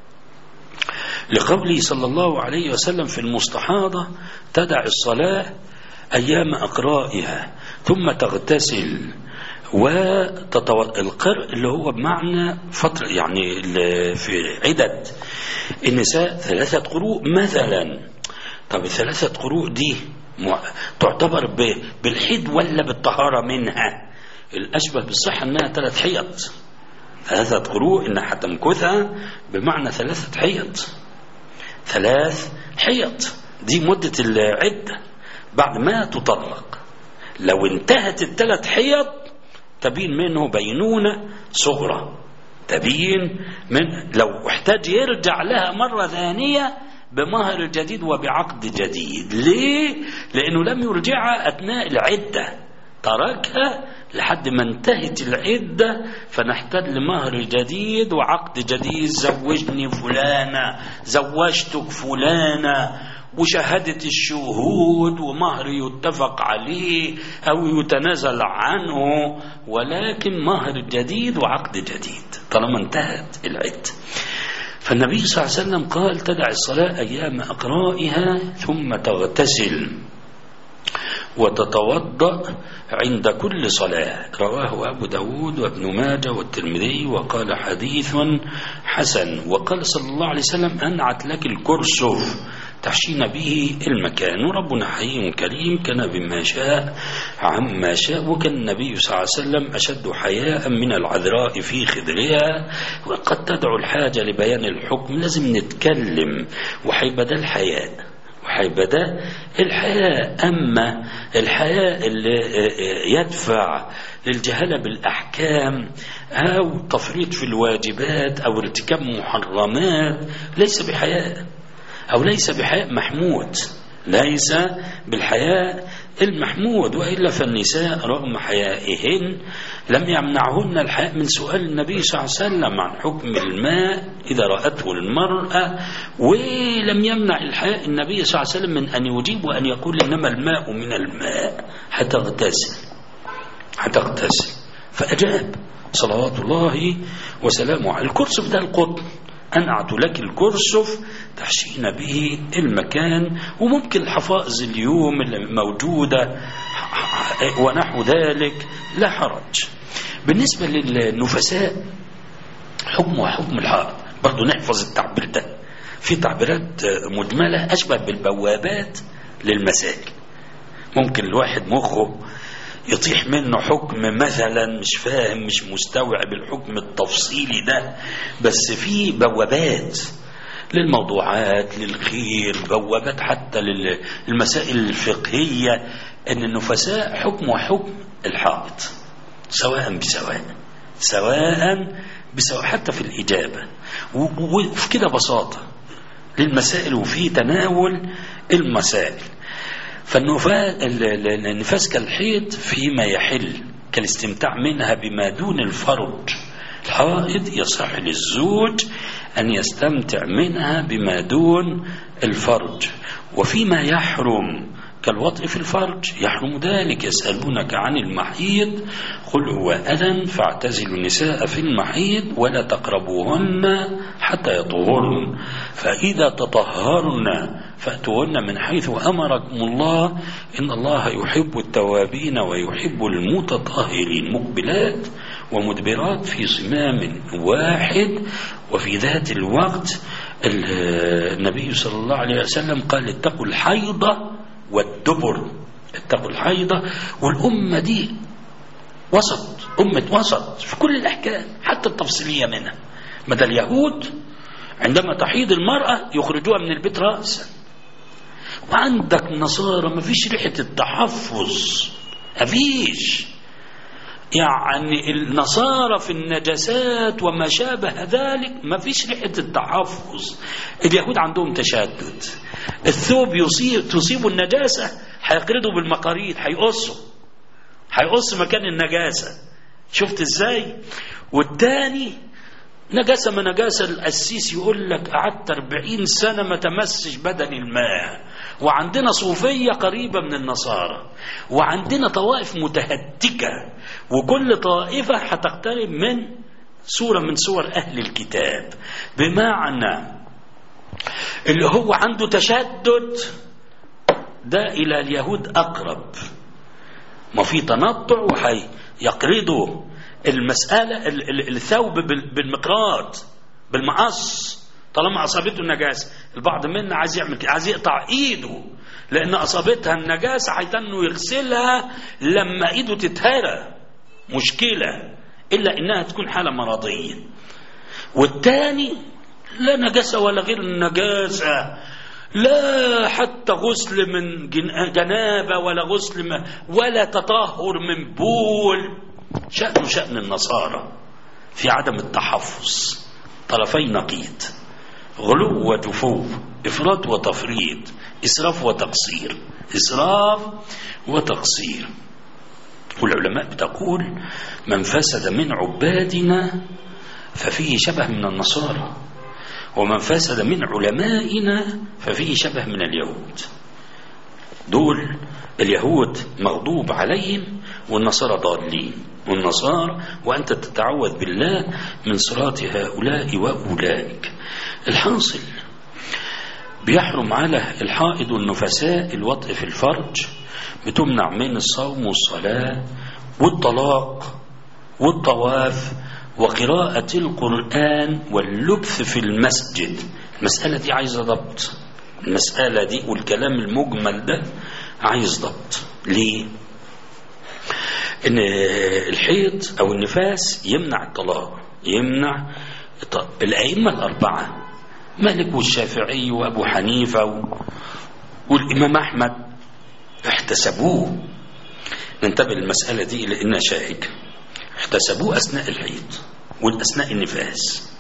لقوله صلى الله عليه وسلم في المستحاضة تدع الصلاة أيام أقرائها ثم تغتسل وتتو... القرء اللي هو بمعنى فترة يعني في عدد النساء ثلاثة قروء مثلا طب الثلاثة قروء دي تعتبر ب... بالحيض ولا بالطهارة منها الأشبه بالصحة أنها ثلاث حيض ثلاثة قروء إن هتمكثها بمعنى ثلاثة حيض ثلاث حيض دي مدة العدة بعد ما تطلق لو انتهت الثلاث حيض تبين منه بينونة صغرى تبين من لو احتاج يرجع لها مرة ثانية بمهر جديد وبعقد جديد ليه؟ لأنه لم يرجعها أثناء العدة تركها لحد ما انتهت العدة فنحتاج لمهر جديد وعقد جديد زوجني فلانة زوجتك فلانة وشهادة الشهود ومهر يتفق عليه أو يتنازل عنه ولكن مهر جديد وعقد جديد طالما انتهت العدة فالنبي صلى الله عليه وسلم قال تدع الصلاة أيام أقرائها ثم تغتسل وتتوضأ عند كل صلاة رواه أبو داود وابن ماجه والترمذي وقال حديث حسن وقال صلى الله عليه وسلم أنعت لك الكرسف تحشين به المكان وربنا حي كريم كان بما شاء عما شاء وكان النبي صلى الله عليه وسلم أشد حياء من العذراء في خدرها وقد تدعو الحاجة لبيان الحكم لازم نتكلم وحيبقى ده الحياء وحيبقى ده الحياء أما الحياء اللي يدفع للجهالة بالأحكام أو تفريط في الواجبات أو ارتكاب محرمات ليس بحياء أو ليس بحياء محمود ليس بالحياء المحمود وإلا فالنساء رغم حيائهن لم يمنعهن الحياء من سؤال النبي صلى الله عليه وسلم عن حكم الماء إذا رأته المرأة ولم يمنع الحياء النبي صلى الله عليه وسلم من أن يجيب وأن يقول إنما الماء من الماء هتغتسل هتغتسل فأجاب صلوات الله وسلامه على الكرسف ده القطن أنعت لك الكرسف تحشين به المكان وممكن الحفائظ اليوم اللي موجودة ونحو ذلك لا حرج بالنسبة للنفساء حكم حكم الحائط برضو نحفظ التعبير ده في تعبيرات مجملة أشبه بالبوابات للمسائل ممكن الواحد مخه يطيح منه حكم مثلا مش فاهم مش مستوعب الحكم التفصيلي ده بس في بوابات للموضوعات للخير بوابات حتى للمسائل الفقهية ان النفساء حكم وحكم الحائط سواء بسواء سواء بسواء حتى في الإجابة وفي كده بساطة للمسائل وفي تناول المسائل فالنفاس كالحيض فيما يحل كالاستمتاع منها بما دون الفرج الحائض يصح للزوج أن يستمتع منها بما دون الفرج وفيما يحرم كالوطء في الفرج يحرم ذلك يسألونك عن المحيض قل هو أذى فاعتزلوا النساء في المحيض ولا تقربوهن حتى يطهرن فإذا تطهرن فأتوهن من حيث أمركم الله إن الله يحب التوابين ويحب المتطهرين مقبلات ومدبرات في صمام واحد وفي ذات الوقت النبي صلى الله عليه وسلم قال اتقوا الحيضة والدبر اتقوا الحيضة والأمة دي وسط أمة وسط في كل الأحكام حتى التفصيلية منها مدى اليهود عندما تحيض المرأة يخرجوها من البيت رأسا وعندك نصارى ما فيش ريحة التحفظ ما فيش يعني النصارى في النجاسات وما شابه ذلك ما فيش ريحة التحفظ اليهود عندهم تشدد الثوب يصيب تصيب النجاسة هيقرضوا بالمقاريض هيقصوا هيقص مكان النجاسة شفت ازاي والتاني نجاسة ما نجاسة القسيس يقول لك قعدت 40 سنة ما تمسش بدن الماء وعندنا صوفية قريبة من النصارى وعندنا طوائف متهتكة وكل طائفة هتقترب من سورة من سور أهل الكتاب بمعنى اللي هو عنده تشدد ده إلى اليهود أقرب ما في تنطع وحي يقرضوا المسألة الثوب بالمقراط بالمقص طالما أصابته النجاسة البعض منا عايز يعمل كده عايز يقطع إيده لأن أصابتها النجاسة هيتنوا يغسلها لما إيده تتهرى مشكلة إلا إنها تكون حالة مرضية والثاني لا نجاسة ولا غير النجاسة لا حتى غسل من جنابة ولا غسل من ولا تطهر من بول شأن شأن النصارى في عدم التحفظ طرفي نقيض غلو وجفو إفراط وتفريط إسراف وتقصير إسراف وتقصير والعلماء بتقول من فسد من عبادنا ففيه شبه من النصارى ومن فسد من علمائنا ففيه شبه من اليهود دول اليهود مغضوب عليهم والنصارى ضالين والنصارى وأنت تتعوذ بالله من صراط هؤلاء وأولئك الحاصل بيحرم على الحائض والنفساء الوطء في الفرج بتمنع من الصوم والصلاة والطلاق والطواف وقراءة القرآن واللبث في المسجد المسألة دي عايزة ضبط المسألة دي والكلام المجمل ده عايز ضبط ليه ان الحيض او النفاس يمنع الطلاق يمنع الطلاق. الائمه الاربعه مالك والشافعي وابو حنيفه و... والامام احمد احتسبوه ننتبه للمساله دي لانها شائكه احتسبوه اثناء الحيض واثناء النفاس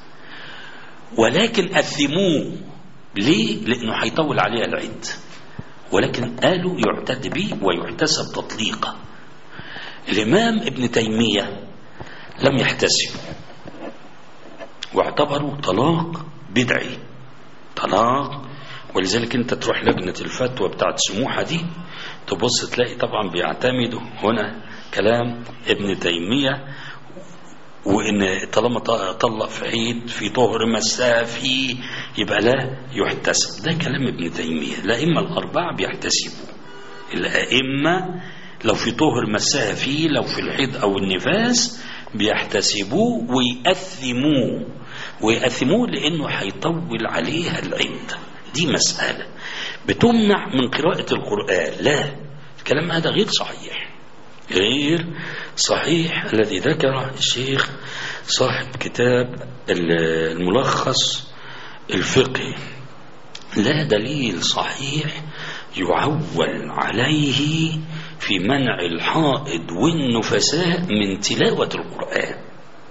ولكن اثموه ليه لانه هيطول عليها العيد ولكن قالوا يعتد به ويحتسب تطليقه الإمام ابن تيمية لم يحتسب واعتبروا طلاق بدعي طلاق ولذلك انت تروح لجنة الفتوى بتاعت سموحة دي تبص تلاقي طبعا بيعتمدوا هنا كلام ابن تيمية وان طالما طلق في عيد في طهر مساه فيه يبقى لا يحتسب ده كلام ابن تيمية الأئمة الأربعة بيحتسبوا الأئمة لو في طهر مساها فيه لو في الحيض أو النفاس بيحتسبوه ويأثموه ويأثموه لأنه هيطول عليها العدة دي مسألة بتمنع من قراءة القرآن لا الكلام هذا غير صحيح غير صحيح الذي ذكره الشيخ صاحب كتاب الملخص الفقهي لا دليل صحيح يعول عليه في منع الحائض والنفساء من تلاوة القرآن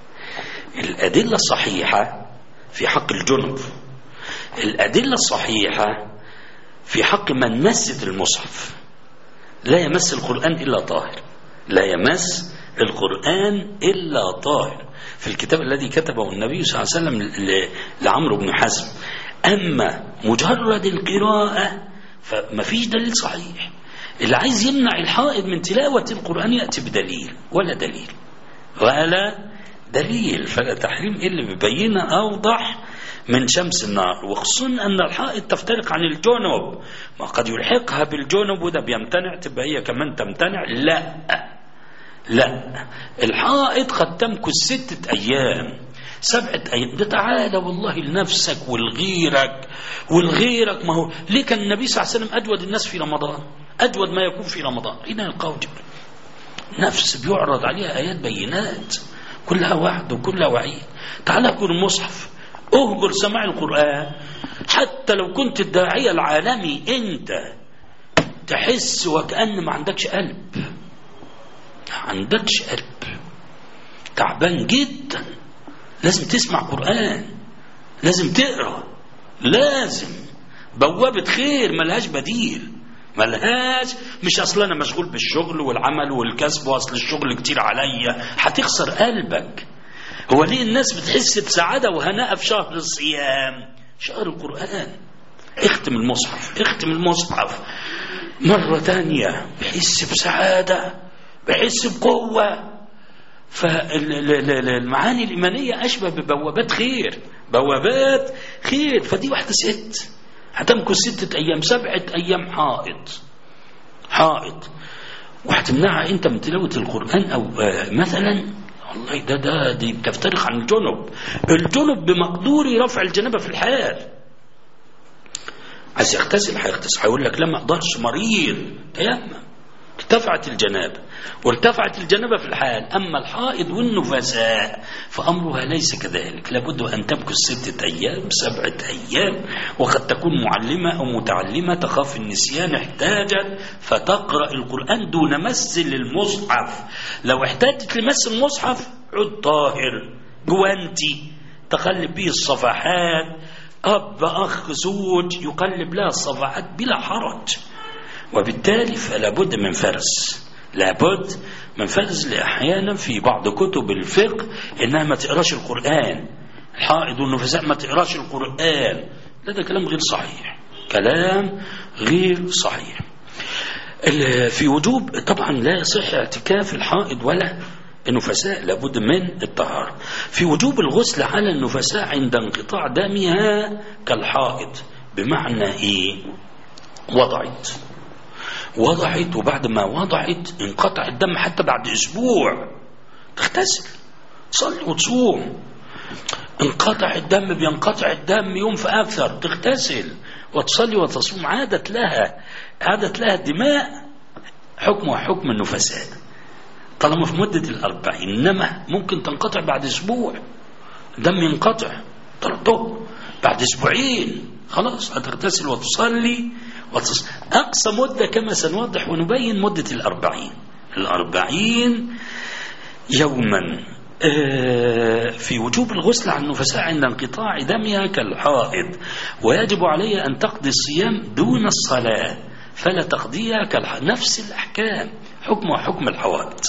الأدلة الصحيحة في حق الجنب الأدلة الصحيحة في حق من مسد المصحف لا يمس القرآن إلا طاهر لا يمس القرآن إلا طاهر في الكتاب الذي كتبه النبي صلى الله عليه وسلم لعمرو بن حزم أما مجرد القراءة فما فيش دليل صحيح اللي عايز يمنع الحائض من تلاوة القرآن يأتي بدليل ولا دليل ولا دليل فلا تحريم اللي ببينه أوضح من شمس النار وخصوصا أن الحائض تفترق عن الجنب ما قد يلحقها بالجنب وده بيمتنع تبقى هي كمان تمتنع لا لا الحائض قد تمكث ستة أيام سبعة أيام ده تعالى والله لنفسك ولغيرك ولغيرك ما هو ليه كان النبي صلى الله عليه وسلم أجود الناس في رمضان أجود ما يكون في رمضان هنا يلقاه جبريل نفس بيعرض عليها آيات بينات كلها وعد وكلها وعيد تعالى اهجر المصحف اهجر سماع القرآن حتى لو كنت الداعية العالمي انت تحس وكأن ما عندكش قلب ما عندكش قلب تعبان جدا لازم تسمع قرآن لازم تقرأ لازم بوابة خير ملهاش بديل ملهاش مش اصل انا مشغول بالشغل والعمل والكسب واصل الشغل كتير عليا هتخسر قلبك هو ليه الناس بتحس بسعادة وهناء في شهر الصيام شهر القرآن اختم المصحف اختم المصحف مرة تانية بحس بسعادة بحس بقوة فالمعاني الإيمانية أشبه ببوابات خير بوابات خير فدي واحدة ست هتمكث ستة أيام سبعة أيام حائط حائط وهتمنعها أنت من تلاوة القرآن أو مثلا والله ده ده دي بتفترق عن الجنب الجنب بمقدور رفع الجنابة في الحال عايز يغتسل هيغتسل هيقول لك لا ما اقدرش مريض تيمم ارتفعت الجنابة وارتفعت الجنابة في الحال أما الحائض والنفساء فأمرها ليس كذلك لابد أن تمكث ستة أيام سبعة أيام وقد تكون معلمة أو متعلمة تخاف النسيان احتاجت فتقرأ القرآن دون مس للمصحف لو احتاجت لمس المصحف عد طاهر جوانتي تقلب به الصفحات أب أخ زوج يقلب لها الصفحات بلا حرج وبالتالي فلا بد من فرز لابد من فرز احيانا في بعض كتب الفقه انها ما تقراش القران الحائض والنفساء ما تقراش القران هذا كلام غير صحيح كلام غير صحيح في وجوب طبعا لا يصح اعتكاف الحائض ولا النفساء لابد من الطهارة في وجوب الغسل على النفساء عند انقطاع دمها كالحائض بمعنى ايه وضعت وضعت وبعد ما وضعت انقطع الدم حتى بعد اسبوع تغتسل تصلي وتصوم انقطع الدم بينقطع الدم يوم فاكثر تغتسل وتصلي وتصوم عادت لها عادت لها الدماء حكمها حكم النفساء طالما في مدة الأربعين إنما ممكن تنقطع بعد أسبوع دم ينقطع طرده بعد أسبوعين خلاص هتغتسل وتصلي وتص... أقصى مدة كما سنوضح ونبين مدة الأربعين الأربعين يوما في وجوب الغسل عن النفساء عند انقطاع دمها كالحائض ويجب عليها أن تقضي الصيام دون الصلاة فلا تقضيها كالح... نفس الأحكام حكمها حكم الحوائط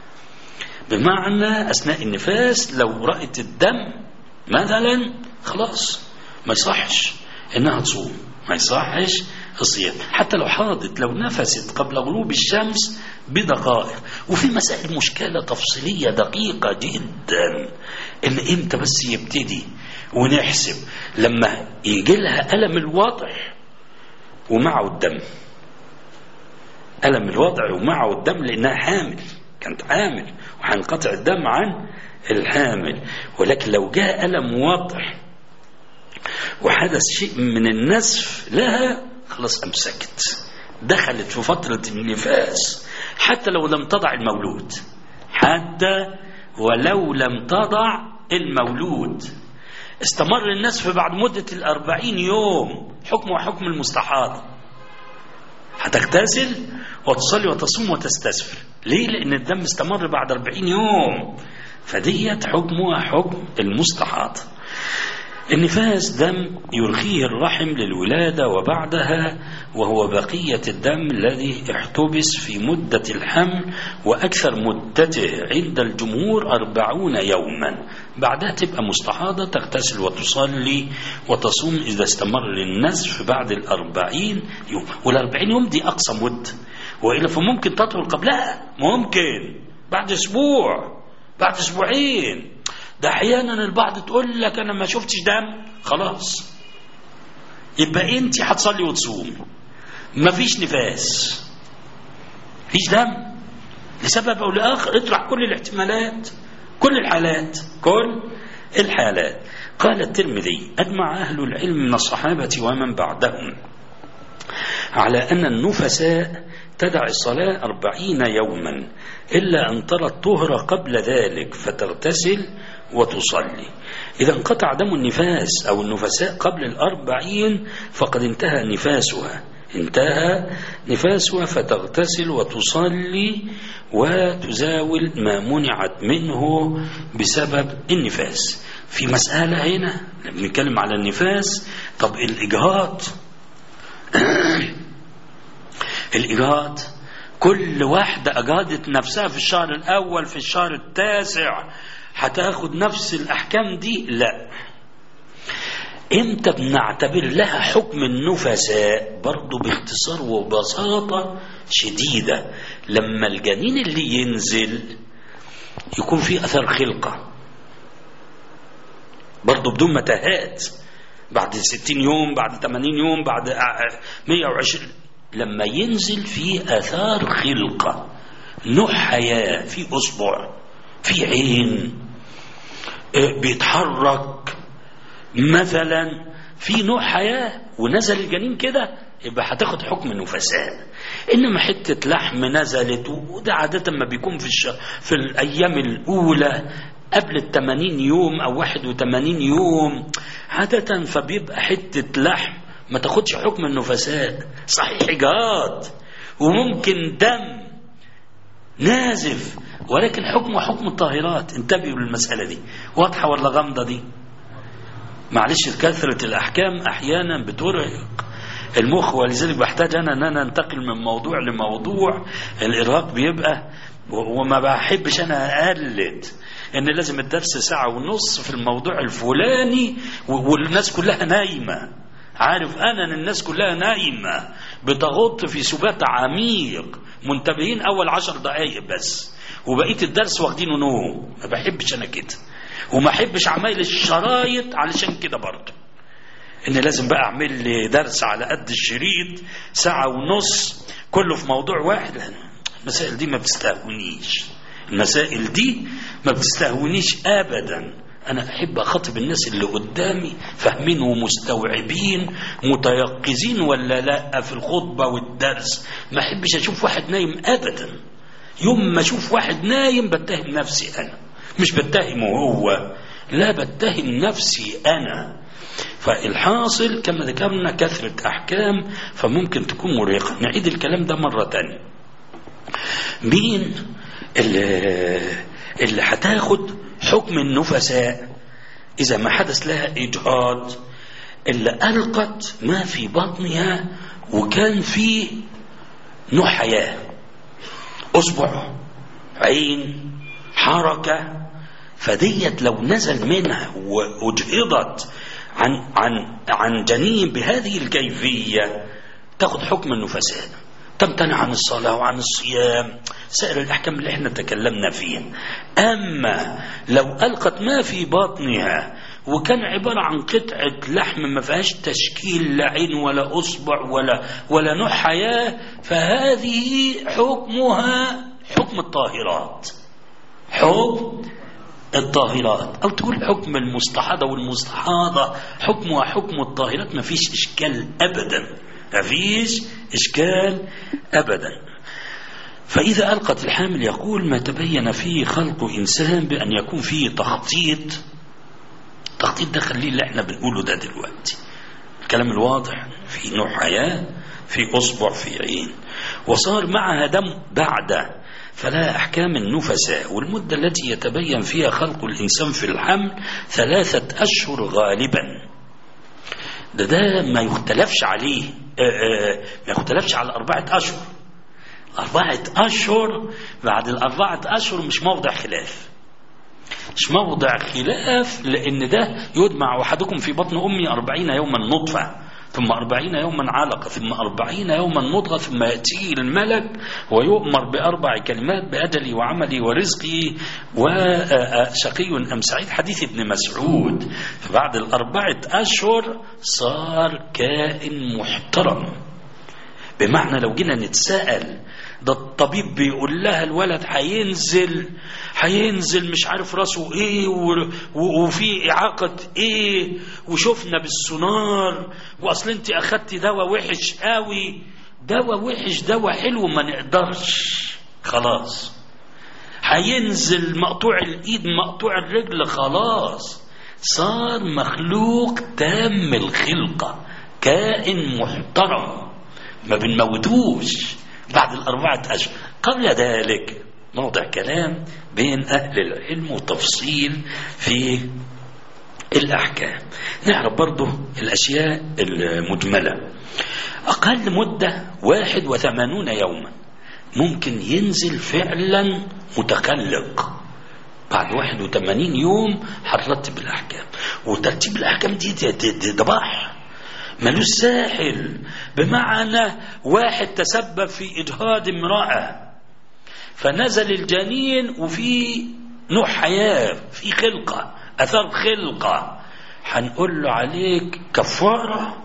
بمعنى أثناء النفاس لو رأت الدم مثلا خلاص ما يصحش إنها تصوم ما يصحش الصيام حتى لو حاضت لو نفست قبل غروب الشمس بدقائق وفي مسائل مشكلة تفصيلية دقيقة جدا إن إمتى بس يبتدي ونحسب لما يجي لها ألم الوضع ومعه الدم ألم الوضع ومعه الدم لأنها حامل كانت حامل وهينقطع الدم عن الحامل ولكن لو جاء ألم واضح وحدث شيء من النزف لها خلاص أمسكت دخلت في فترة النفاس حتى لو لم تضع المولود حتى ولو لم تضع المولود استمر النزف بعد مدة الأربعين يوم حكمه حكم المستحاضة هتغتسل وتصلي وتصوم وتستسفر ليه لأن الدم استمر بعد أربعين يوم فديت حكمها حكم المستحاضة النفاس دم يرخيه الرحم للولادة وبعدها وهو بقية الدم الذي احتبس في مدة الحمل وأكثر مدته عند الجمهور أربعون يوما بعدها تبقى مستحاضة تغتسل وتصلي وتصوم إذا استمر النزف بعد الأربعين يوم والأربعين يوم دي أقصى مدة وإلا فممكن تطول قبلها ممكن بعد أسبوع بعد أسبوعين ده احيانا البعض تقول لك انا ما شفتش دم خلاص يبقى انت هتصلي وتصوم مفيش نفاس مفيش دم لسبب او لاخر اطرح كل الاحتمالات كل الحالات كل الحالات قال الترمذي اجمع اهل العلم من الصحابه ومن بعدهم على ان النفساء تدع الصلاة أربعين يوما إلا أن ترى الطهر قبل ذلك فتغتسل وتصلي إذا انقطع دم النفاس أو النفساء قبل الأربعين فقد انتهى نفاسها انتهى نفاسها فتغتسل وتصلي وتزاول ما منعت منه بسبب النفاس في مسألة هنا بنتكلم على النفاس طب الإجهاض الإجهاض كل واحدة أجهضت نفسها في الشهر الأول في الشهر التاسع هتاخد نفس الأحكام دي لا امتى بنعتبر لها حكم النفساء برضو باختصار وبساطة شديدة لما الجنين اللي ينزل يكون فيه أثر خلقة برضو بدون متاهات بعد ستين يوم بعد ثمانين يوم بعد مية وعشرين لما ينزل فيه آثار خلقة نوع حياة في أصبع في عين بيتحرك مثلا في نوع حياة ونزل الجنين كده يبقى هتاخد حكم نفساء انما حته لحم نزلت وده عاده ما بيكون في الش... في الايام الاولى قبل ال 80 يوم او 81 يوم عاده فبيبقى حته لحم ما تاخدش حكم النفساء صحيح جهاد وممكن دم نازف ولكن حكمه حكم الطاهرات انتبهوا للمسألة دي واضحة ولا غامضة دي معلش كثرة الأحكام أحيانا بترهق المخ ولذلك بحتاج أنا أن أنا أنتقل من موضوع لموضوع الإرهاق بيبقى وما بحبش أنا أقلد إن لازم الدرس ساعة ونص في الموضوع الفلاني والناس كلها نايمة عارف أنا أن الناس كلها نايمة بتغط في سبات عميق منتبهين أول عشر دقايق بس وبقية الدرس واخدينه نوم ما بحبش أنا كده وما احبش عمايل الشرايط علشان كده برضه ان لازم بقى اعمل لي درس على قد الشريط ساعة ونص كله في موضوع واحد لا المسائل دي ما بتستهونيش المسائل دي ما بتستهونيش ابدا انا احب اخاطب الناس اللي قدامي فاهمين ومستوعبين متيقظين ولا لا في الخطبه والدرس ما احبش اشوف واحد نايم ابدا يوم ما اشوف واحد نايم بتهم نفسي انا مش بتهمه هو لا بتهم نفسي انا فالحاصل كما ذكرنا كثرة أحكام فممكن تكون مرهقة نعيد الكلام ده مرة تانية مين اللي, اللي هتاخد حكم النفساء إذا ما حدث لها إجهاض اللي ألقت ما في بطنها وكان فيه نوع حياة أصبع عين حركة فديت لو نزل منها وأجهضت عن عن عن جنين بهذه الكيفية تاخد حكم النفساء تمتنع عن الصلاة وعن الصيام سائر الأحكام اللي احنا تكلمنا فيها أما لو ألقت ما في بطنها وكان عبارة عن قطعة لحم ما فيهاش تشكيل لا عين ولا أصبع ولا ولا نوع حياة فهذه حكمها حكم الطاهرات حكم الطاهرات أو تقول حكم المستحاضة والمستحاضة حكمها حكم الطاهرات ما فيش إشكال أبدا ما فيش إشكال أبدا فإذا ألقت الحامل يقول ما تبين فيه خلق إنسان بأن يكون فيه تخطيط التخطيط ده خليه اللي احنا بنقوله ده دلوقتي الكلام الواضح في نوع حياة في أصبع في عين وصار معها دم بعد فلا أحكام النفساء والمدة التي يتبين فيها خلق الإنسان في الحمل ثلاثة أشهر غالبا ده ده ما يختلفش عليه آآ آآ ما يختلفش على أربعة أشهر أربعة أشهر بعد الأربعة أشهر مش موضع خلاف مش موضع خلاف لأن ده يدمع أحدكم في بطن أمي أربعين يوما نطفة ثم أربعين يوما علقة ثم أربعين يوما مضغة ثم يأتيه الملك ويؤمر بأربع كلمات بأجلي وعملي ورزقي وشقي أم سعيد حديث ابن مسعود فبعد الأربعة أشهر صار كائن محترم بمعنى لو جينا نتساءل ده الطبيب بيقول لها الولد هينزل هينزل مش عارف راسه ايه وفي اعاقه ايه وشفنا بالسونار واصل انت اخدتي دواء وحش قوي دواء وحش دواء حلو ما نقدرش خلاص هينزل مقطوع الايد مقطوع الرجل خلاص صار مخلوق تام الخلقه كائن محترم ما بنموتوش بعد الأربعة أشهر قبل ذلك موضع كلام بين أهل العلم وتفصيل في الأحكام نعرف برضو الأشياء المجملة أقل مدة واحد وثمانون يوما ممكن ينزل فعلا متخلق بعد 81 يوم هنرتب الأحكام وترتيب الأحكام دي ده بحر ملوش ساحل بمعنى واحد تسبب في إجهاض امرأة فنزل الجنين وفي نوع حياة في خلقة أثر خلقة هنقول له عليك كفارة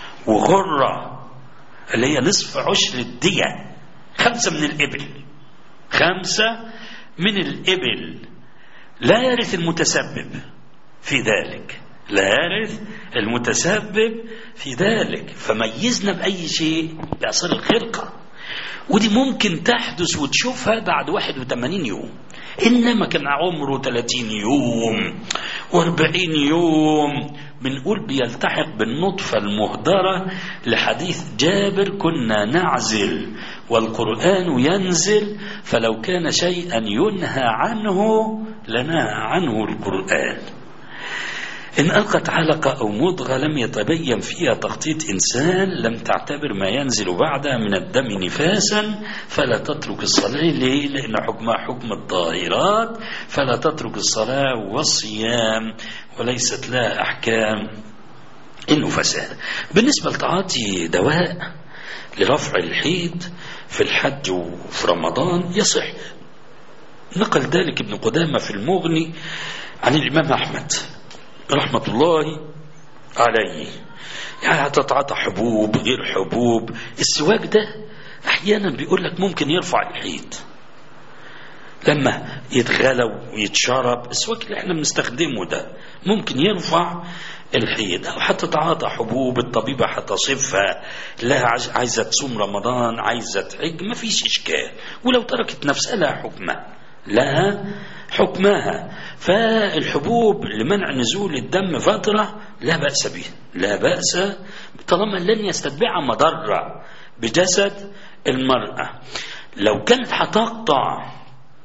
وغرة اللي هي نصف عشر الدية خمسة من الإبل خمسة من الإبل لا يرث المتسبب في ذلك لا يرث المتسبب في ذلك فميزنا بأي شيء بأثر الخلقة ودي ممكن تحدث وتشوفها بعد 81 يوم إنما كان عمره 30 يوم و40 يوم بنقول بيلتحق بالنطفة المهدرة لحديث جابر كنا نعزل والقرآن ينزل فلو كان شيئا ينهى عنه لنهى عنه القرآن إن ألقت علقة أو مضغة لم يتبين فيها تخطيط إنسان لم تعتبر ما ينزل بعدها من الدم نفاسا فلا تترك الصلاة ليه؟ لأن حكمها حكم الطاهرات فلا تترك الصلاة والصيام وليست لها أحكام النفساء بالنسبة لتعاطي دواء لرفع الحيض في الحج وفي رمضان يصح نقل ذلك ابن قدامة في المغني عن الإمام أحمد رحمة الله عليه يعني هتتعاطى حبوب غير حبوب السواك ده أحيانا بيقول لك ممكن يرفع الحيض لما يتغلى ويتشرب السواك اللي احنا بنستخدمه ده ممكن يرفع الحيض او هتتعاطى حبوب الطبيبه هتصفها لا عايزه تصوم رمضان عايزه تحج ما فيش اشكال ولو تركت نفسها لها حكمها لها حكمها فالحبوب لمنع نزول الدم فترة لا بأس به لا بأس طالما لن يستتبعها مضرة بجسد المرأة لو كانت هتقطع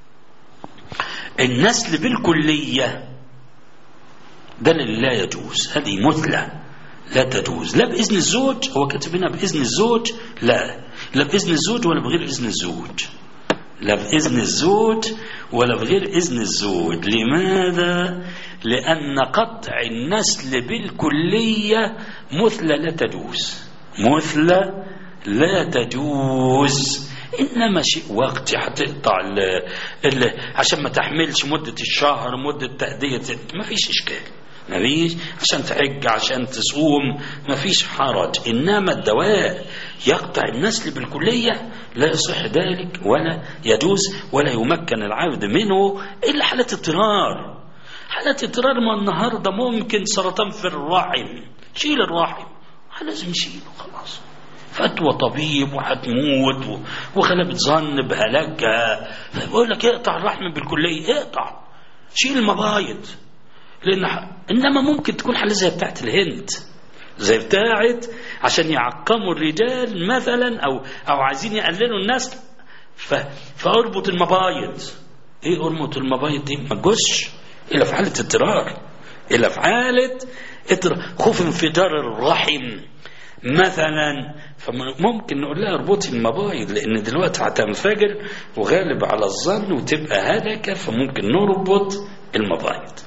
النسل بالكلية ده اللي لا يجوز هذه مثلى لا تجوز لا بإذن الزوج هو كاتب هنا بإذن الزوج لا لا بإذن الزوج ولا بغير إذن الزوج لا بإذن الزوج ولا بغير إذن الزوج لماذا؟ لأن قطع النسل بالكلية مثلى لا تجوز مثلى لا تجوز إنما شيء وقتي هتقطع ال ال عشان ما تحملش مدة الشهر مدة تأدية ما فيش إشكال ما فيش عشان تحج عشان تصوم ما فيش حرج إنما الدواء يقطع النسل بالكلية لا يصح ذلك ولا يجوز ولا يمكن العبد منه إلا حالة اضطرار حالة اضطرار ما النهاردة ممكن سرطان في الرحم شيل الرحم لازم نشيله خلاص فتوى طبيب وهتموت وغلبة ظن بهلاكها فبقول لك اقطع الرحم بالكلية اقطع شيل المبايض لأن إنما ممكن تكون حالة زي بتاعت الهند زي بتاعت عشان يعقموا الرجال مثلا أو أو عايزين يقللوا النسل ف... فأربط المبايض إيه أربط المبايض دي ما تجوزش إلا في حالة اضطرار إلا في حالة اضطرار خوف انفجار الرحم مثلا فممكن نقول لها اربطي المبايض لان دلوقتي هتنفجر وغالب على الظن وتبقى هلكه فممكن نربط المبايض